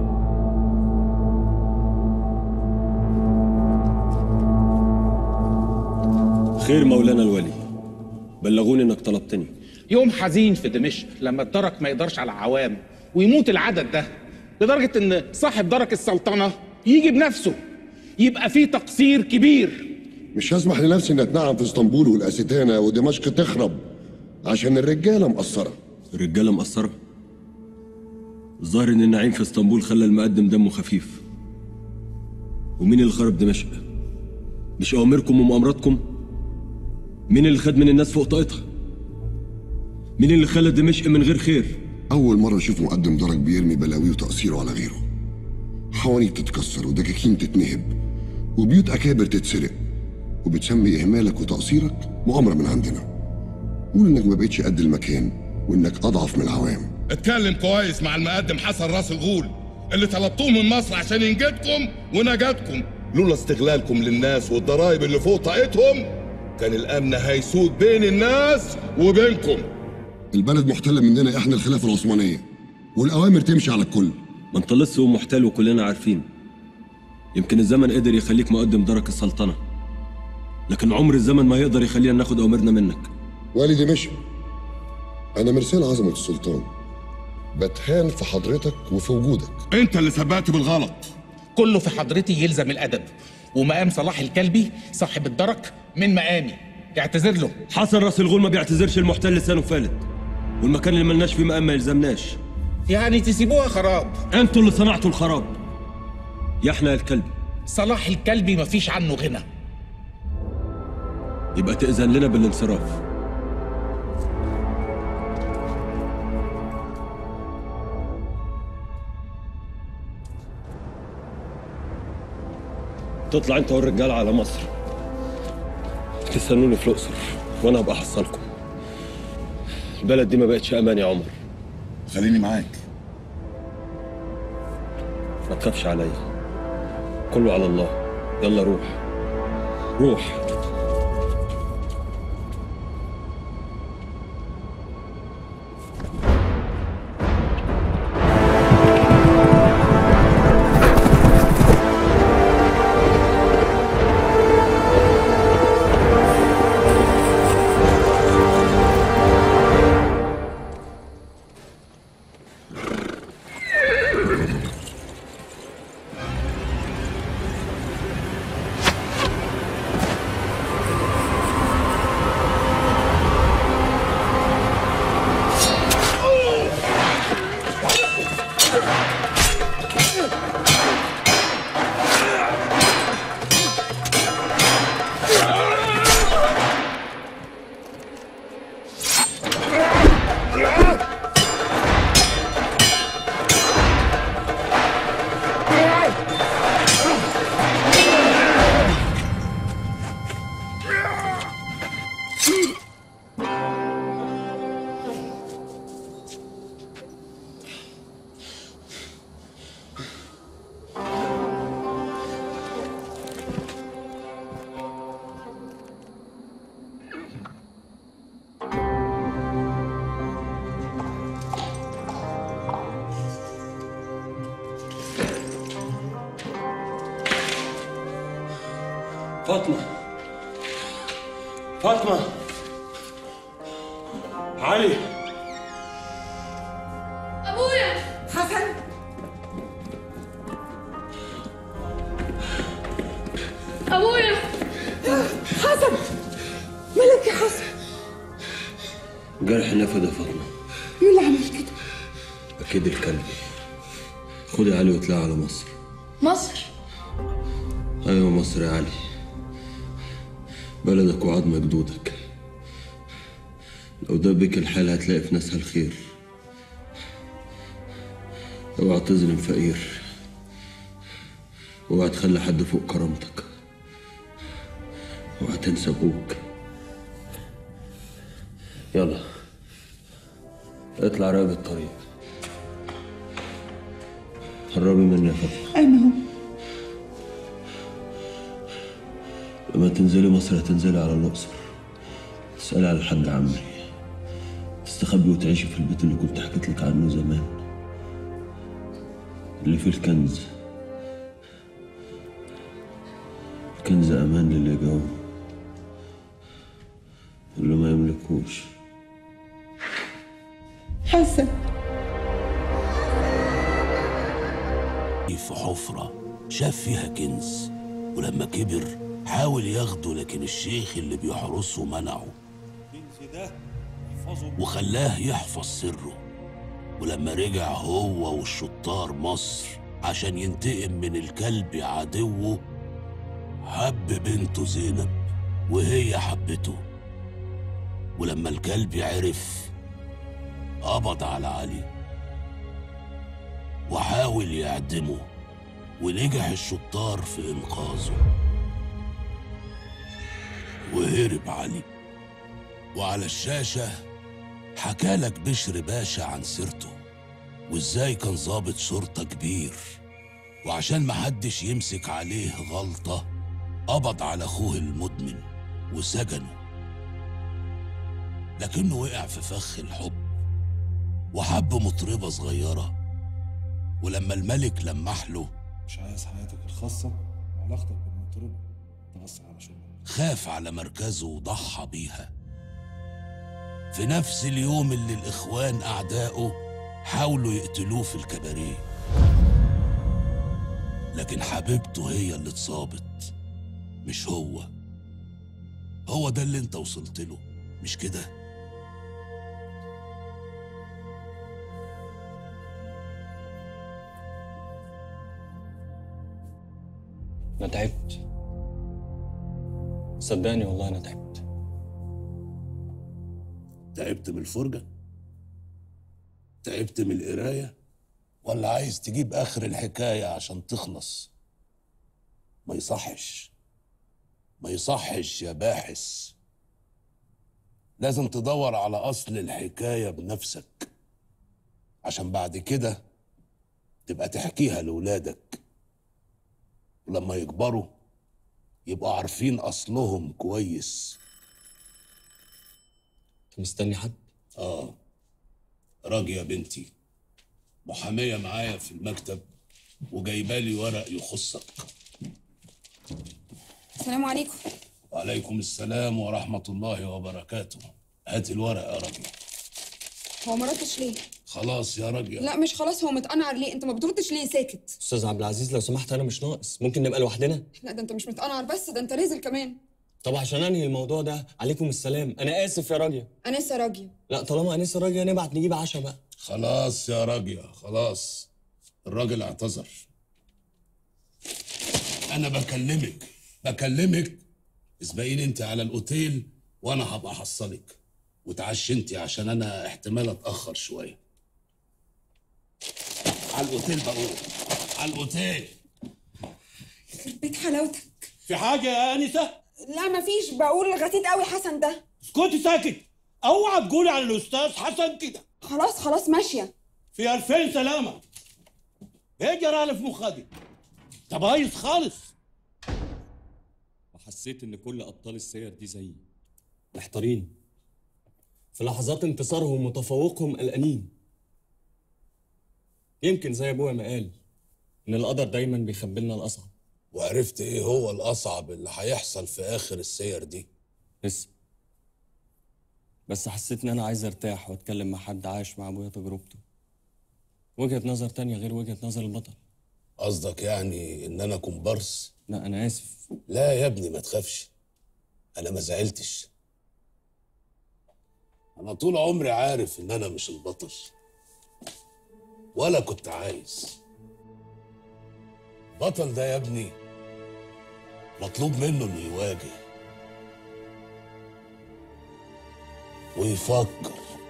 خير مولانا الولي بلغوني انك طلبتني يوم حزين في دمشق لما الدرك ما يقدرش على العوام ويموت العدد ده لدرجة إن صاحب درك السلطنة يجي بنفسه يبقى فيه تقصير كبير مش هسمح لنفسي اني اتنعم في اسطنبول والاستانه ودمشق تخرب عشان الرجاله مقصره الرجاله مقصره الظاهر ان النعيم في اسطنبول خلى المقدم دمه خفيف ومين اللي خرب دمشق مش اوامركم ومؤامراتكم مين اللي خد من الناس فوق طاقتها مين اللي خلى دمشق من غير خير اول مره اشوف مقدم درج بيرمي بلاويه وتقصيره على غيره حوانيت تتكسر ودكاكين تتنهب وبيوت اكابر تتسرق وبتسمي اهمالك وتقصيرك مؤامره من عندنا قول انك ما بقتش قد المكان وانك اضعف من العوام اتكلم كويس مع المقدم حسن راس الغول اللي طلبتوه من مصر عشان ينجدكم ونجاتكم لولا استغلالكم للناس والضرايب اللي فوق طاقتهم كان الامن هيسود بين الناس وبينكم البلد محتله مننا احنا الخلافه العثمانيه والاوامر تمشي على الكل ما انت لص ومحتل وكلنا عارفين يمكن الزمن قدر يخليك مقدم درك السلطنه لكن عمر الزمن ما يقدر يخلينا ناخد اوامرنا منك والدي مشي انا مرسال عظمه السلطان بتهان في حضرتك وفي وجودك انت اللي سبقت بالغلط كله في حضرتي يلزم الأدب ومقام صلاح الكلبي صاحب الدرك من مقامي اعتذر له حسن راس الغول ما بيعتذرش المحتل لسانه فالت والمكان اللي ملناش فيه مقام ما يلزمناش يعني تسيبوها خراب انتوا اللي صنعتوا الخراب يا احنا يا الكلب صلاح الكلبي مفيش عنه غنى يبقى تأذن لنا بالانصراف تطلع انت والرجال على مصر تستنوني في الاقصر وانا هبقى احصلكم البلد دي ما بقتش امان يا عمر خليني معاك ما تخافش عليا كله على الله يلا روح روح فاطمة فاطمة علي ابويا حسن ابويا حسن مالك يا حسن جرح نفد يا فاطمه مين اللي عمل كده اكيد الكلب خدي علي واطلعي على مصر مصر ايوه مصر يا علي بلدك وعظم جدودك لو ده بك الحال هتلاقي في ناسها الخير اوعى تظلم فقير اوعى تخلي حد فوق كرامتك اوعى تنسى ابوك يلا اطلع راقب الطريق قربي مني يا فاطمه اين هو لما تنزلي مصر هتنزلي على الأقصر تسألي على الحاج عمري تستخبي وتعيشي في البيت اللي كنت حكيت لك عنه زمان اللي فيه الكنز الكنز أمان للي جوه واللي ما يملكوش حسن في حفرة شاف فيها كنز ولما كبر حاول ياخده لكن الشيخ اللي بيحرسه منعه وخلاه يحفظ سره ولما رجع هو والشطار مصر عشان ينتقم من الكلب عدوه حب بنته زينب وهي حبته ولما الكلب عرف قبض على علي وحاول يعدمه ونجح الشطار في إنقاذه وهرب علي وعلى الشاشة حكالك بشر باشا عن سيرته وازاي كان ضابط شرطة كبير وعشان محدش يمسك عليه غلطة قبض على أخوه المدمن وسجنه لكنه وقع في فخ الحب وحب مطربة صغيرة ولما الملك لمح له مش عايز حياتك الخاصة وعلاقتك بالمطربة تأثر على شغلك خاف على مركزه وضحى بيها في نفس اليوم اللي الإخوان أعدائه حاولوا يقتلوه في الكباريه لكن حبيبته هي اللي اتصابت مش هو هو ده اللي انت وصلت له مش كده أنا تعبت صدقني والله أنا تعبت تعبت من الفرجة تعبت من القراية ولا عايز تجيب آخر الحكاية عشان تخلص ما يصحش ما يصحش يا باحث لازم تدور على أصل الحكاية بنفسك عشان بعد كده تبقى تحكيها لولادك ولما يكبروا يبقوا عارفين أصلهم كويس مستني حد؟ آه راجية بنتي محامية معايا في المكتب وجايبالي ورق يخصك السلام عليكم وعليكم السلام ورحمة الله وبركاته هات الورق يا راجل هو ما ردش ليه؟ خلاص يا راجل لا مش خلاص هو متقنعر ليه؟ انت ما بتردش ليه ساكت؟ أستاذ عبد العزيز لو سمحت أنا مش ناقص ممكن نبقى لوحدنا لا ده انت مش متقنعر بس ده انت نازل كمان طب عشان أنهي الموضوع ده عليكم السلام أنا آسف يا راجية انسه راجية لا طالما أنسة راجية نبعت نجيب عشاء بقى خلاص يا راجية خلاص الراجل اعتذر انا بكلمك بكلمك اسبقيني انت على الاوتيل وانا هبقى احصلك وتعشي انت عشان انا احتمال اتاخر شويه على الاوتيل بقول على الاوتيل بيت حلاوتك في حاجة يا أنسة؟ لا مفيش بقول غثيت قوي حسن ده اسكتي ساكت اوعى تقولي على الأستاذ حسن كده خلاص خلاص ماشية في ألفين سلامة ايه جرالي في مخدي ده بايظ خالص وحسيت إن كل أبطال السير دي زيي محتارين في لحظات انتصارهم وتفوقهم قلقانين يمكن زي أبويا ما قال إن القدر دايما بيخبي لنا الأصعب وعرفت ايه هو الاصعب اللي هيحصل في اخر السير دي لسه بس حسيت ان انا عايز ارتاح واتكلم مع حد عايش مع ابويا تجربته وجهة نظر تانية غير وجهة نظر البطل قصدك يعني ان انا كومبارس لا انا اسف لا يا ابني ما تخافش انا ما زعلتش انا طول عمري عارف ان انا مش البطل ولا كنت عايز البطل ده يا ابني مطلوب منه انه يواجه ويفكر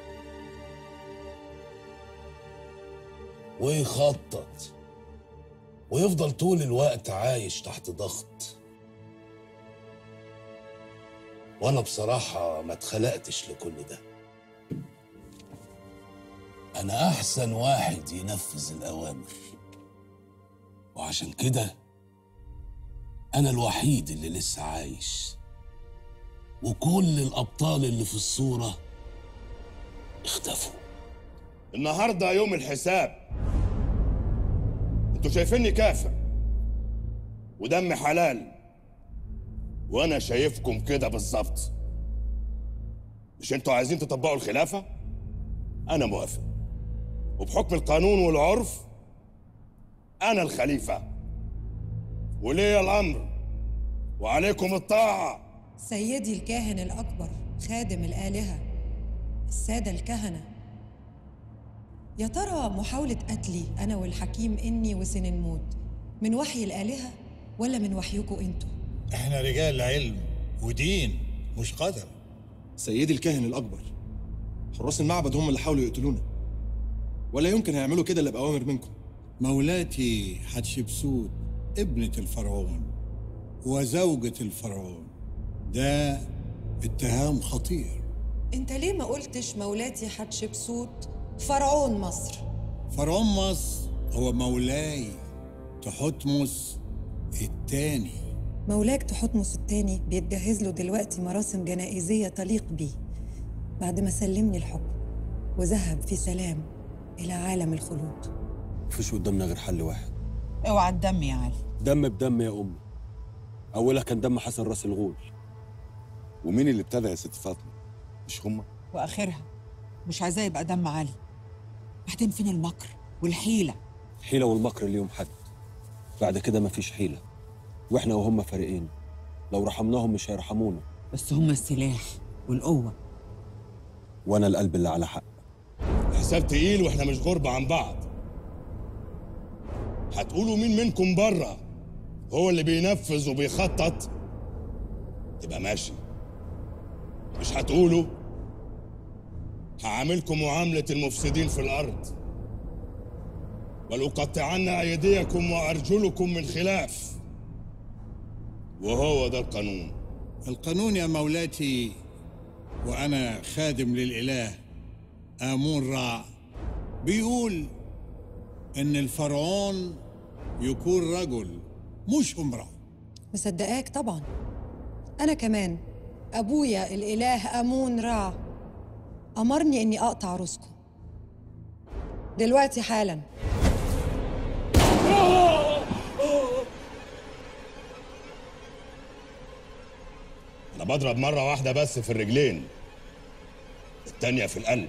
ويخطط ويفضل طول الوقت عايش تحت ضغط وانا بصراحة ما اتخلقتش لكل ده انا احسن واحد ينفذ الاوامر وعشان كده انا الوحيد اللي لسه عايش وكل الابطال اللي في الصورة اختفوا النهارده يوم الحساب انتوا شايفيني كافر ودم حلال وانا شايفكم كده بالظبط مش انتوا عايزين تطبقوا الخلافه انا موافق وبحكم القانون والعرف انا الخليفه ولي الامر وعليكم الطاعه سيدي الكاهن الأكبر خادم الآلهة السادة الكهنة يا ترى محاولة قتلي أنا والحكيم إني وسننموت من وحي الآلهة ولا من وحيكم أنتوا؟ احنا رجال علم ودين مش قدر سيدي الكاهن الأكبر حراس المعبد هم اللي حاولوا يقتلونا ولا يمكن هيعملوا كده إلا بأوامر منكم مولاتي حتشبسوت ابنة الفرعون وزوجة الفرعون ده اتهام خطير أنت ليه ما قلتش مولاتي حتشبسوت فرعون مصر؟ فرعون مصر هو مولاي تحتمس التاني مولاك تحتمس التاني بيتجهز له دلوقتي مراسم جنائزية تليق بيه بعد ما سلمني الحكم وذهب في سلام إلى عالم الخلود مفيش قدامنا غير حل واحد اوعى الدم يا علي دم بدم يا أمي أولها كان دم حسن راس الغول ومين اللي ابتدى يا ست فاطمه مش هما واخرها مش عايزاه يبقى دم علي بعدين فين المكر والحيله حيلة والمكر اليوم حد بعد كده مفيش حيلة واحنا وهم فريقين لو رحمناهم مش هيرحمونا بس هما السلاح والقوه وانا القلب اللي على حق الحساب تقيل واحنا مش غربة عن بعض هتقولوا مين منكم بره هو اللي بينفذ وبيخطط يبقى ماشي مش هتقولوا هعاملكم معاملة المفسدين في الأرض ولأقطعن أيديكم وأرجلكم من خلاف وهو ده القانون القانون يا مولاتي وأنا خادم للإله آمون رع بيقول إن الفرعون يكون رجل مش امرأة مصدقاك طبعا أنا كمان أبويا الإله أمون رع أمرني إني أقطع راسكم دلوقتي حالا أنا بضرب مرة واحدة بس في الرجلين التانية في القلب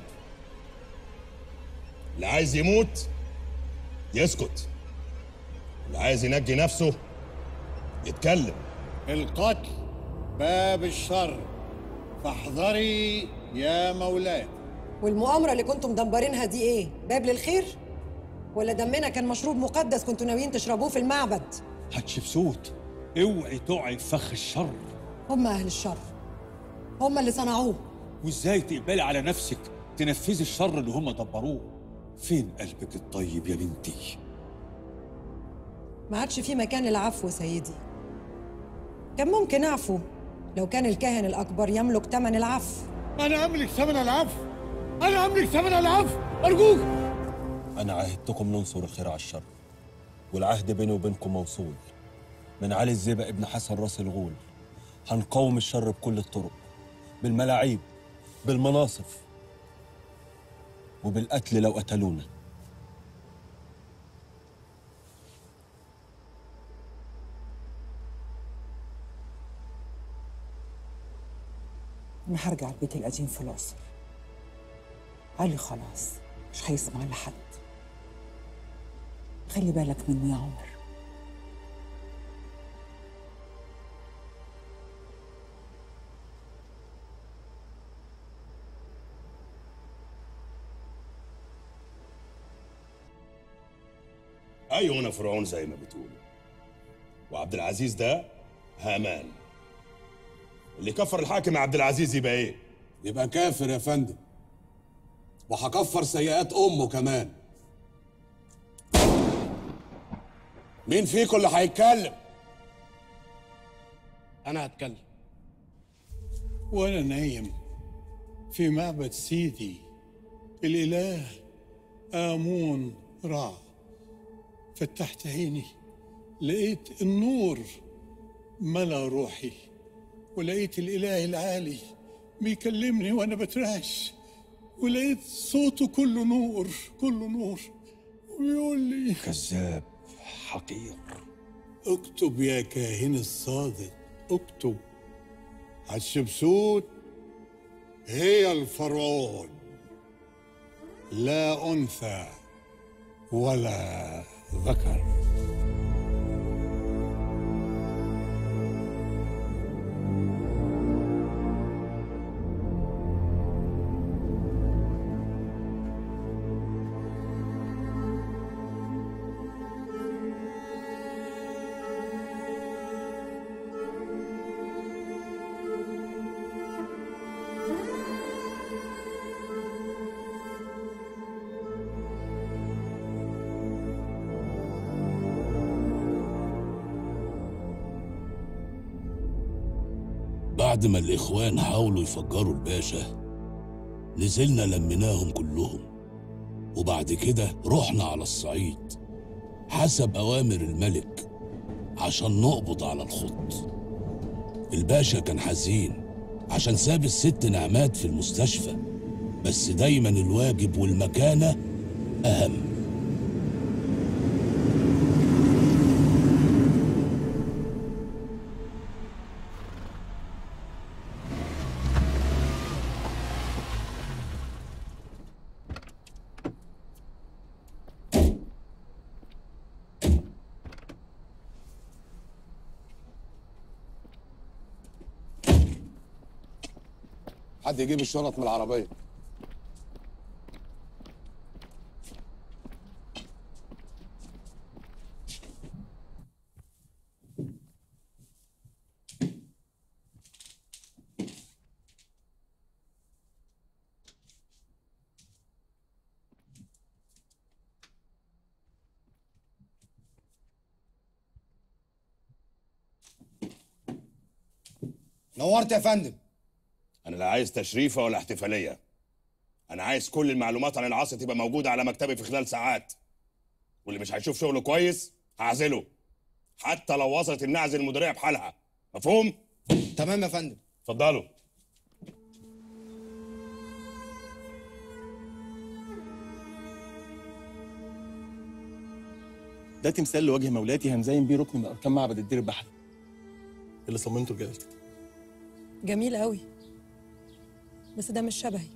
اللي عايز يموت يسكت اللي عايز ينجي نفسه يتكلم القتل باب الشر فاحذري يا مولاي والمؤامرة اللي كنتم مدبرينها دي إيه؟ باب للخير؟ ولا دمنا كان مشروب مقدس كنتوا ناويين تشربوه في المعبد؟ حتشبسوت اوعي تقعي في فخ الشر هم أهل الشر هم اللي صنعوه وازاي تقبلي على نفسك تنفذي الشر اللي هم دبروه فين قلبك الطيب يا بنتي ما عادش في مكان للعفو سيدي كان ممكن أعفو لو كان الكاهن الأكبر يملك ثمن العفو انا املك ثمن العفو انا املك ثمن العفو ارجوك انا عاهدتكم ننصر الخير على الشر والعهد بيني وبينكم موصول من علي الزيبق ابن حسن راس الغول هنقاوم الشر بكل الطرق بالملاعيب بالمناصف وبالقتل لو قتلونا أنا هرجع البيت القديم في الأقصر علي خلاص مش هيسمع لحد خلي بالك منه يا عمر ايوه انا فرعون زي ما بتقولوا وعبد العزيز ده هامان اللي كفر الحاكم عبد العزيز يبقى ايه يبقى كافر يا فندم وهكفر سيئات امه كمان مين فيكم اللي هيتكلم انا هتكلم وانا نايم في معبد سيدي الاله امون رع فتحت عيني لقيت النور ملا روحي ولقيت الاله العالي بيكلمني وانا بترعش ولقيت صوته كله نور كله نور ويقول لي كذاب حقير اكتب يا كاهن الصادق اكتب حتشبسوت هي الفرعون لا انثى ولا ذكر بعد ما الإخوان حاولوا يفجروا الباشا نزلنا لميناهم كلهم وبعد كده رحنا على الصعيد حسب أوامر الملك عشان نقبض على الخط الباشا كان حزين عشان ساب الست نعمات في المستشفى بس دايما الواجب والمكانة أهم حد يجيب الشنط من العربيه نورت يا فندم انا لا عايز تشريفه ولا احتفاليه انا عايز كل المعلومات عن العاصي تبقى موجوده على مكتبي في خلال ساعات واللي مش هيشوف شغله كويس هعزله حتى لو وصلت النعزل المديريه بحالها مفهوم تمام يا فندم اتفضلوا ده تمثال لوجه مولاتي هنزين بيه ركن من اركان معبد الدير البحري اللي صممته لجلالتك جميل قوي بس ده مش شبهي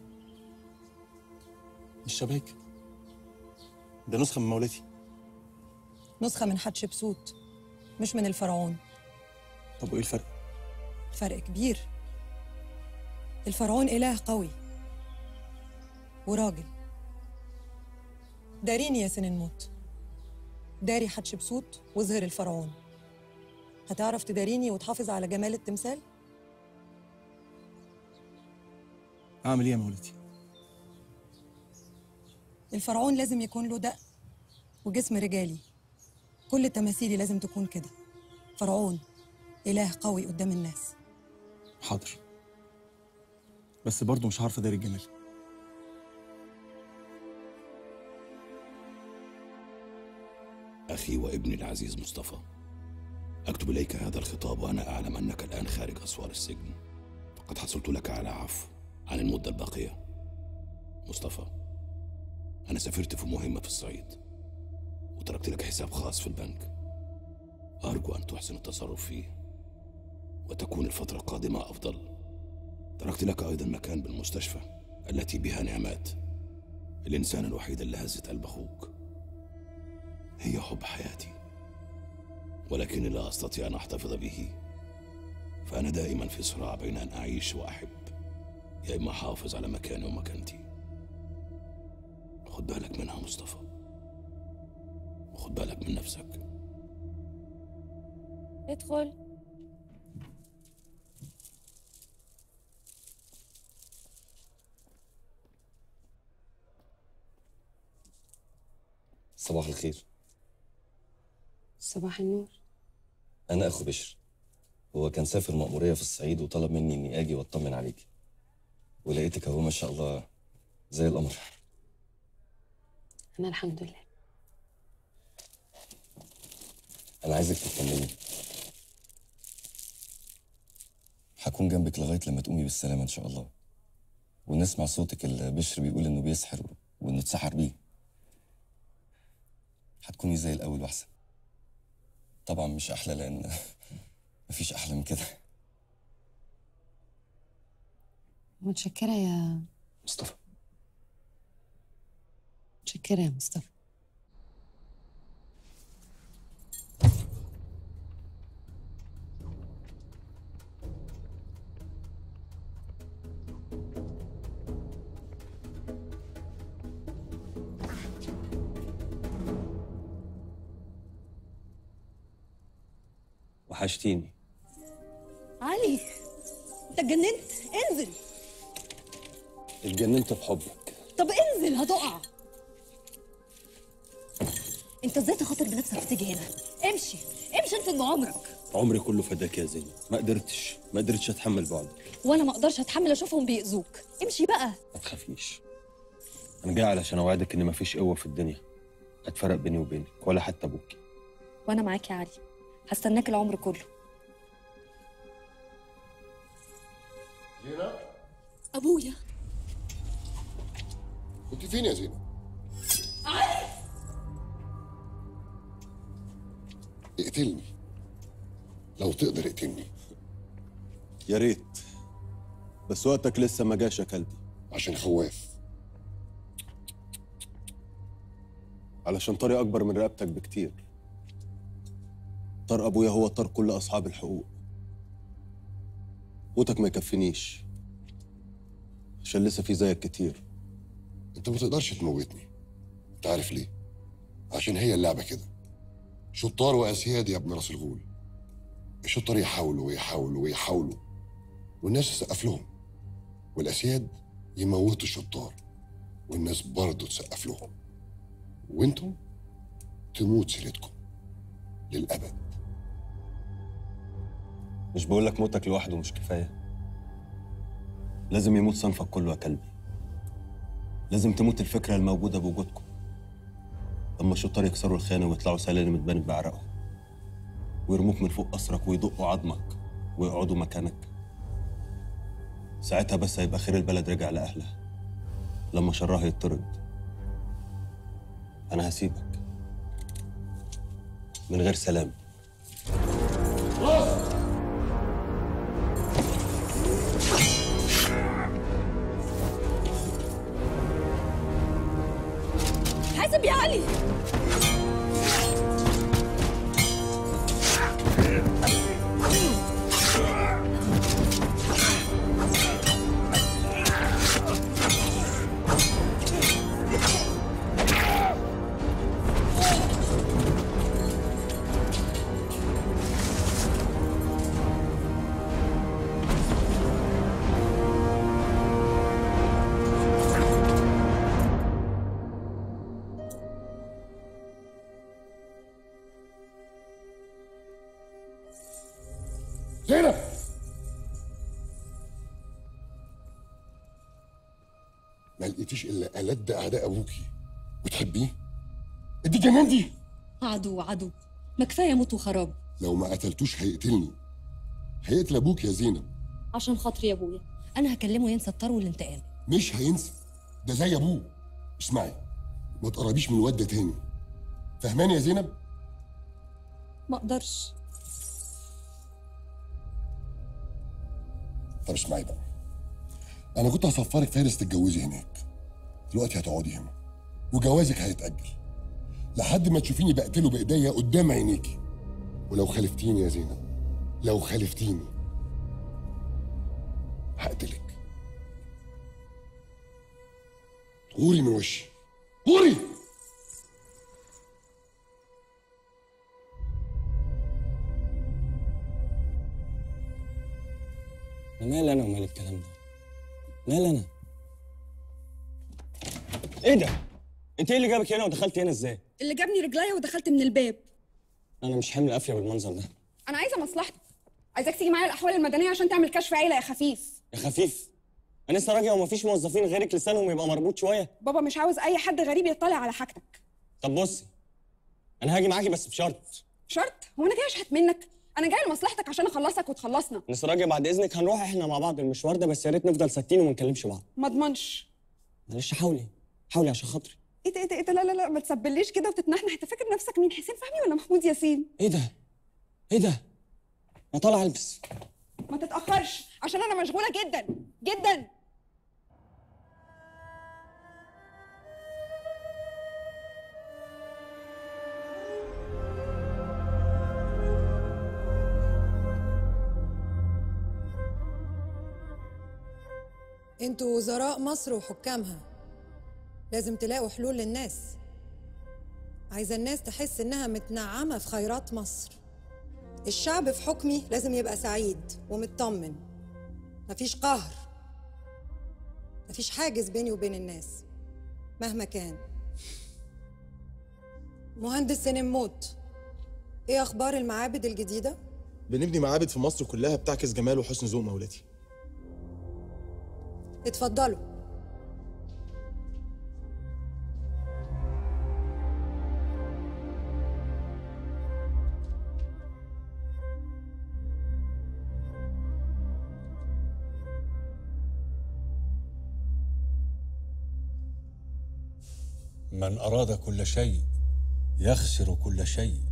مش شبهك ده نسخه من مولاتي نسخة من حتشبسوت مش من الفرعون طب وايه الفرق فرق كبير الفرعون إله قوي وراجل داريني يا سننموت داري حتشبسوت واظهر الفرعون هتعرف تداريني وتحافظ على جمال التمثال اعمل ايه يا مولاتي الفرعون لازم يكون له دق وجسم رجالي كل تماثيلي لازم تكون كده فرعون إله قوي قدام الناس حاضر بس برضه مش عارف اداري الجمال أخي وابني العزيز مصطفى أكتب إليك هذا الخطاب وأنا أعلم أنك الآن خارج أسوار السجن فقد حصلت لك على عفو عن المدة الباقية مصطفى أنا سافرت في مهمة في الصعيد وتركت لك حساب خاص في البنك أرجو أن تحسن التصرف فيه وتكون الفترة القادمة أفضل تركت لك أيضا مكان بالمستشفى التي بها نعمات الإنسان الوحيد اللي هزت قلب أخوك هي حب حياتي ولكني لا أستطيع أن أحتفظ به فأنا دائما في صراع بين أن أعيش وأحب يا إما أحافظ على مكاني ومكانتي خد بالك منها مصطفى وخد بالك من نفسك ادخل صباح الخير صباح النور أنا أخو بشر هو كان سافر مأمورية في الصعيد وطلب مني إني آجي وأطمن عليك ولقيتك أهو ما شاء الله زي القمر انا الحمد لله أنا عايزك تطمني هكون جنبك لغاية لما تقومي بالسلامة إن شاء الله ونسمع صوتك اللي بشر بيقول إنه بيسحر وإنه اتسحر بيه هتكوني زي الأول وأحسن طبعا مش أحلى لأن مفيش أحلى من كده متشكرة يا مصطفى متشكرة يا مصطفى وحشتيني علي انت اتجننت انزل اتجننت بحبك طب انزل هتقع انت ازاي تخاطر بنفسك تيجي هنا امشي امشي انت من عمرك عمري كله فداك يا زينب ما قدرتش ما قدرتش اتحمل بعدك وانا ما اقدرش اتحمل اشوفهم بيأذوك امشي بقى ما تخافيش انا جاي علشان اوعدك ان مفيش قوه في الدنيا هتفرق بيني وبينك ولا حتى ابوكي وانا معاك يا علي هستناك العمر كله زينب ابويا كنت فين يا زينب؟ اقتلني لو تقدر اقتلني يا ريت بس وقتك لسه ما جاش يا كلبي عشان خواف علشان طارق اكبر من رقبتك بكتير طار ابويا هو طار كل اصحاب الحقوق موتك ما يكفينيش عشان لسه في زيك كتير انت ما تقدرش تموتني انت عارف ليه؟ عشان هي اللعبه كده شطار واسياد يا ابن راس الغول الشطار يحاولوا ويحاولوا ويحاولوا والناس تسقف لهم والاسياد يموتوا الشطار والناس برضه تسقف لهم وانتم تموت سيرتكم للابد مش بقول لك موتك لوحده مش كفايه لازم يموت صنفك كله يا كلبي لازم تموت الفكره الموجوده بوجودكم لما الشطار يكسروا الخانه ويطلعوا سلالم اتبنت بعرقهم ويرموك من فوق قصرك ويدقوا عظمك ويقعدوا مكانك ساعتها بس هيبقى خير البلد رجع لأهلها لما شرها يطرد أنا هسيبك من غير سلام حاسب يا علي زينب ما لقيتيش الا ألد اعداء ابوكي وتحبيه انت جننتي عدو عدو ما كفايه موت وخراب لو ما قتلتوش هيقتلني هيقتل ابوك يا زينب عشان خاطري يا ابويا انا هكلمه ينسى الطار والانتقام مش هينسى ده زي ابوه اسمعي ما تقربيش من الواد ده تاني فهماني يا زينب ما اقدرش طب اسمعي بقى انا كنت هسفرك فارس تتجوزي هناك دلوقتي هتقعدي هنا وجوازك هيتاجل لحد ما تشوفيني بقتله بايديا قدام عينيكي ولو خالفتيني يا زينب لو خالفتيني هقتلك غوري من وشي غوري انا مالي انا ومال الكلام ده مال انا ايه ده انت ايه اللي جابك هنا ودخلت هنا ازاي اللي جابني رجليا ودخلت من الباب انا مش حامل قافيه بالمنظر ده انا عايزه مصلحتك عايزاك تيجي معايا الاحوال المدنيه عشان تعمل كشف عيله يا خفيف يا خفيف انا لسه راجع ومفيش موظفين غيرك لسانهم يبقى مربوط شويه بابا مش عاوز اي حد غريب يطلع على حاجتك طب بصي انا هاجي معاكي بس بشرط شرط هو انا جاي اشحت منك انا جاي لمصلحتك عشان اخلصك وتخلصنا لسه راجع بعد اذنك هنروح احنا مع بعض المشوار ده بس يا ريت نفضل ساكتين وما نكلمش بعض ما اضمنش معلش حاولي حاولي عشان خاطري ايه ده ايه ده ايه ده لا لا لا ما تسبليش كده وتتنحنح انت فاكر نفسك مين حسين فهمي ولا محمود ياسين ايه ده ايه ده انا طالع البس ما تتاخرش عشان انا مشغوله جدا جدا انتوا وزراء مصر وحكامها لازم تلاقوا حلول للناس عايزة الناس تحس إنها متنعمة في خيرات مصر الشعب في حكمي لازم يبقى سعيد ومطمن مفيش قهر مفيش حاجز بيني وبين الناس مهما كان مهندس سنموت ايه اخبار المعابد الجديده بنبني معابد في مصر كلها بتعكس جمال وحسن ذوق مولاتي اتفضلوا من أراد كل شيء يخسر كل شيء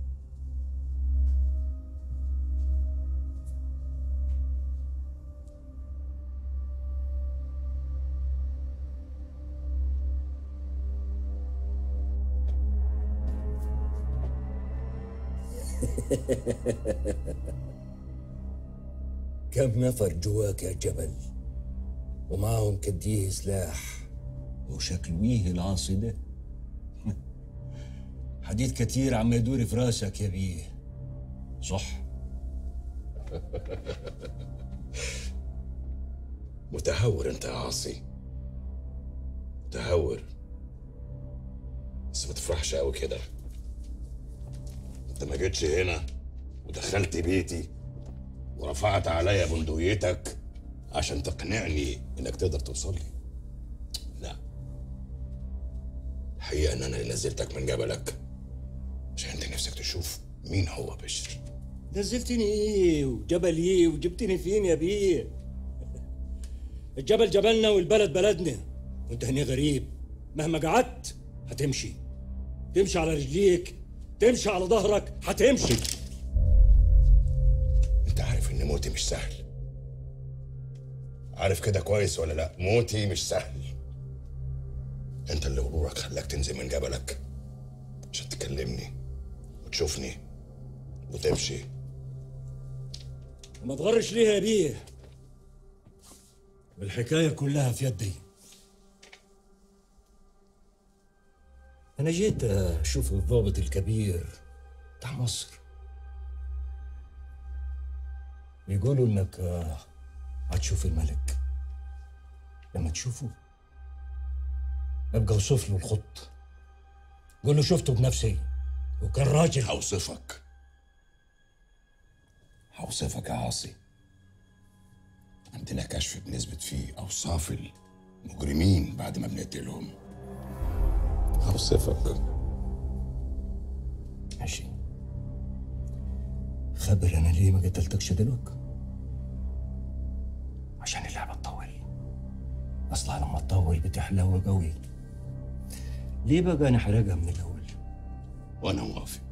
كم نفر جواك يا جبل ومعهم كديه سلاح وشكلويه العاصي ده حديث كتير عم يدور في راسك يا بيه صح متهور انت يا عاصي متهور بس ما تفرحش قوي كده انت ما جيتش هنا ودخلت بيتي ورفعت عليا بندقيتك عشان تقنعني انك تقدر توصل لي لا الحقيقه ان انا اللي نزلتك من جبلك عشان انت نفسك تشوف مين هو بشر نزلتني ايه وجبل ايه وجبتني فين يا بيه الجبل جبلنا والبلد بلدنا وانت هنا غريب مهما قعدت هتمشي تمشي على رجليك تمشي على ظهرك هتمشي انت عارف ان موتي مش سهل عارف كده كويس ولا لا موتي مش سهل انت اللي غرورك خلاك تنزل من جبلك عشان تكلمني وتشوفني وتمشي ما تغرش ليها يا بيه الحكاية كلها في يدي أنا جيت أشوف الضابط الكبير بتاع مصر بيقولوا إنك آه، هتشوف الملك لما تشوفه ابقى اوصف له الخط قول له شفته بنفسي وكان راجل هوصفك هوصفك يا عاصي عندنا كشف بنثبت فيه اوصاف المجرمين بعد ما بنقتلهم هوصفك ماشي خبر انا ليه ما قتلتكش دلوقتي عشان اللعبه تطول اصلا لما تطول بتحلو قوي ليه بقى نحرقها من الاول وانا موافق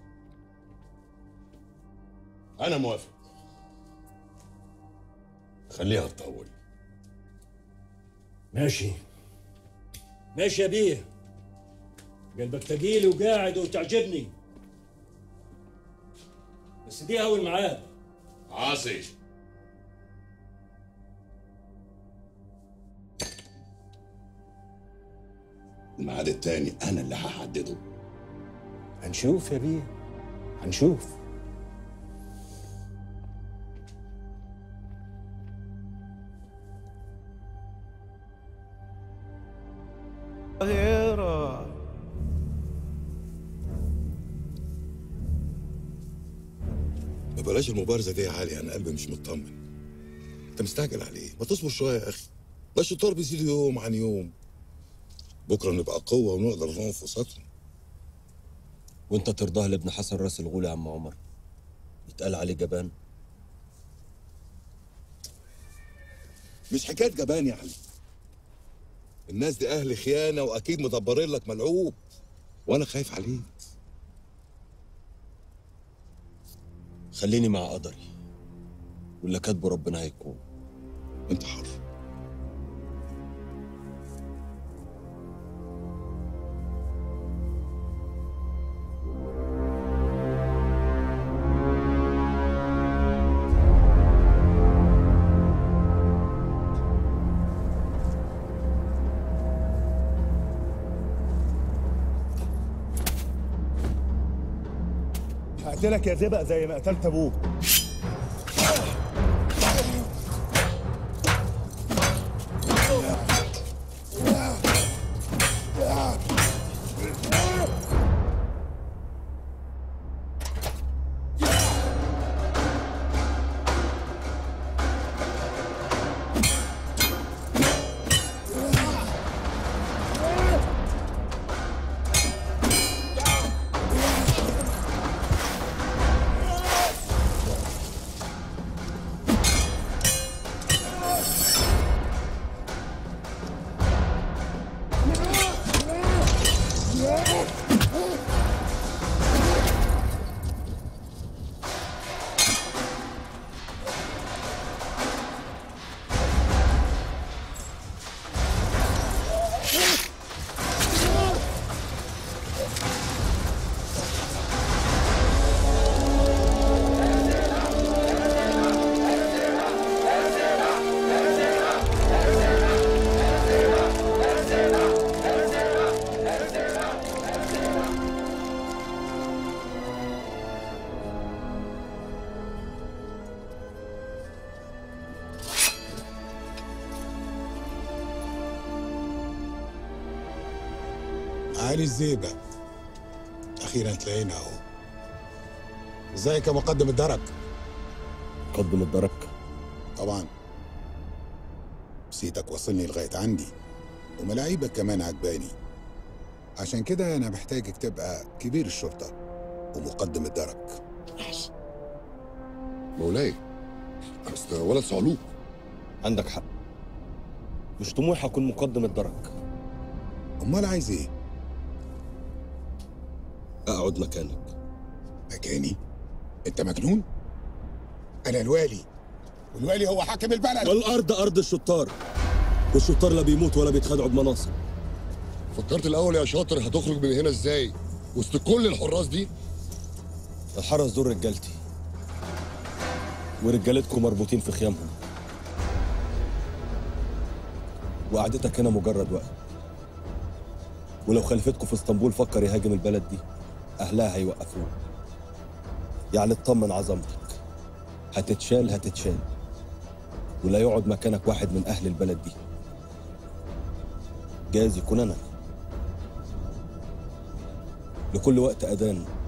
انا موافق خليها تطول ماشي ماشي يا بيه قلبك تقيل وقاعد وتعجبني بس دي اول معاد عاصي الميعاد التاني انا اللي هحدده هنشوف يا بيه هنشوف القاهرة ما بلاش المبارزه دي يا علي انا قلبي مش مطمن انت مستعجل عليه ما تصبر شويه يا اخي ده الشطار بيزيد يوم عن يوم بكره نبقى قوه ونقدر نقف وسطهم وانت ترضاها لابن حسن راس الغول يا عم عمر يتقال عليه جبان مش حكايه جبان يا علي الناس دي اهل خيانه واكيد مدبرين لك ملعوب وانا خايف عليك خليني مع قدري واللي كاتبه ربنا هيكون انت حر هقتلك يا زبق زي ما قتلت ابوك علي الزيبة أخيرا تلاقينا أهو ازيك يا مقدم الدرك مقدم الدرك طبعا سيتك وصلني لغاية عندي وملاعيبك كمان عجباني عشان كده أنا محتاجك تبقى كبير الشرطة ومقدم الدرك مولاي اصل ولد صعلوك عندك حق مش طموحي اكون مقدم الدرك أمال عايز إيه؟ اقعد مكانك مكاني؟ أنت مجنون؟ أنا الوالي والوالي هو حاكم البلد والارض ارض الشطار والشطار لا بيموت ولا بيتخدعوا بمناصب فكرت الاول يا شاطر هتخرج من هنا ازاي وسط كل الحراس دي الحرس دول رجالتي ورجالتكم مربوطين في خيامهم وقعدتك هنا مجرد وقت ولو خلفتكم في اسطنبول فكر يهاجم البلد دي اهلها هيوقفوه يعني اطمن عظمتك هتتشال هتتشال ولا يقعد مكانك واحد من اهل البلد دي جايز يكون انا لكل وقت اذان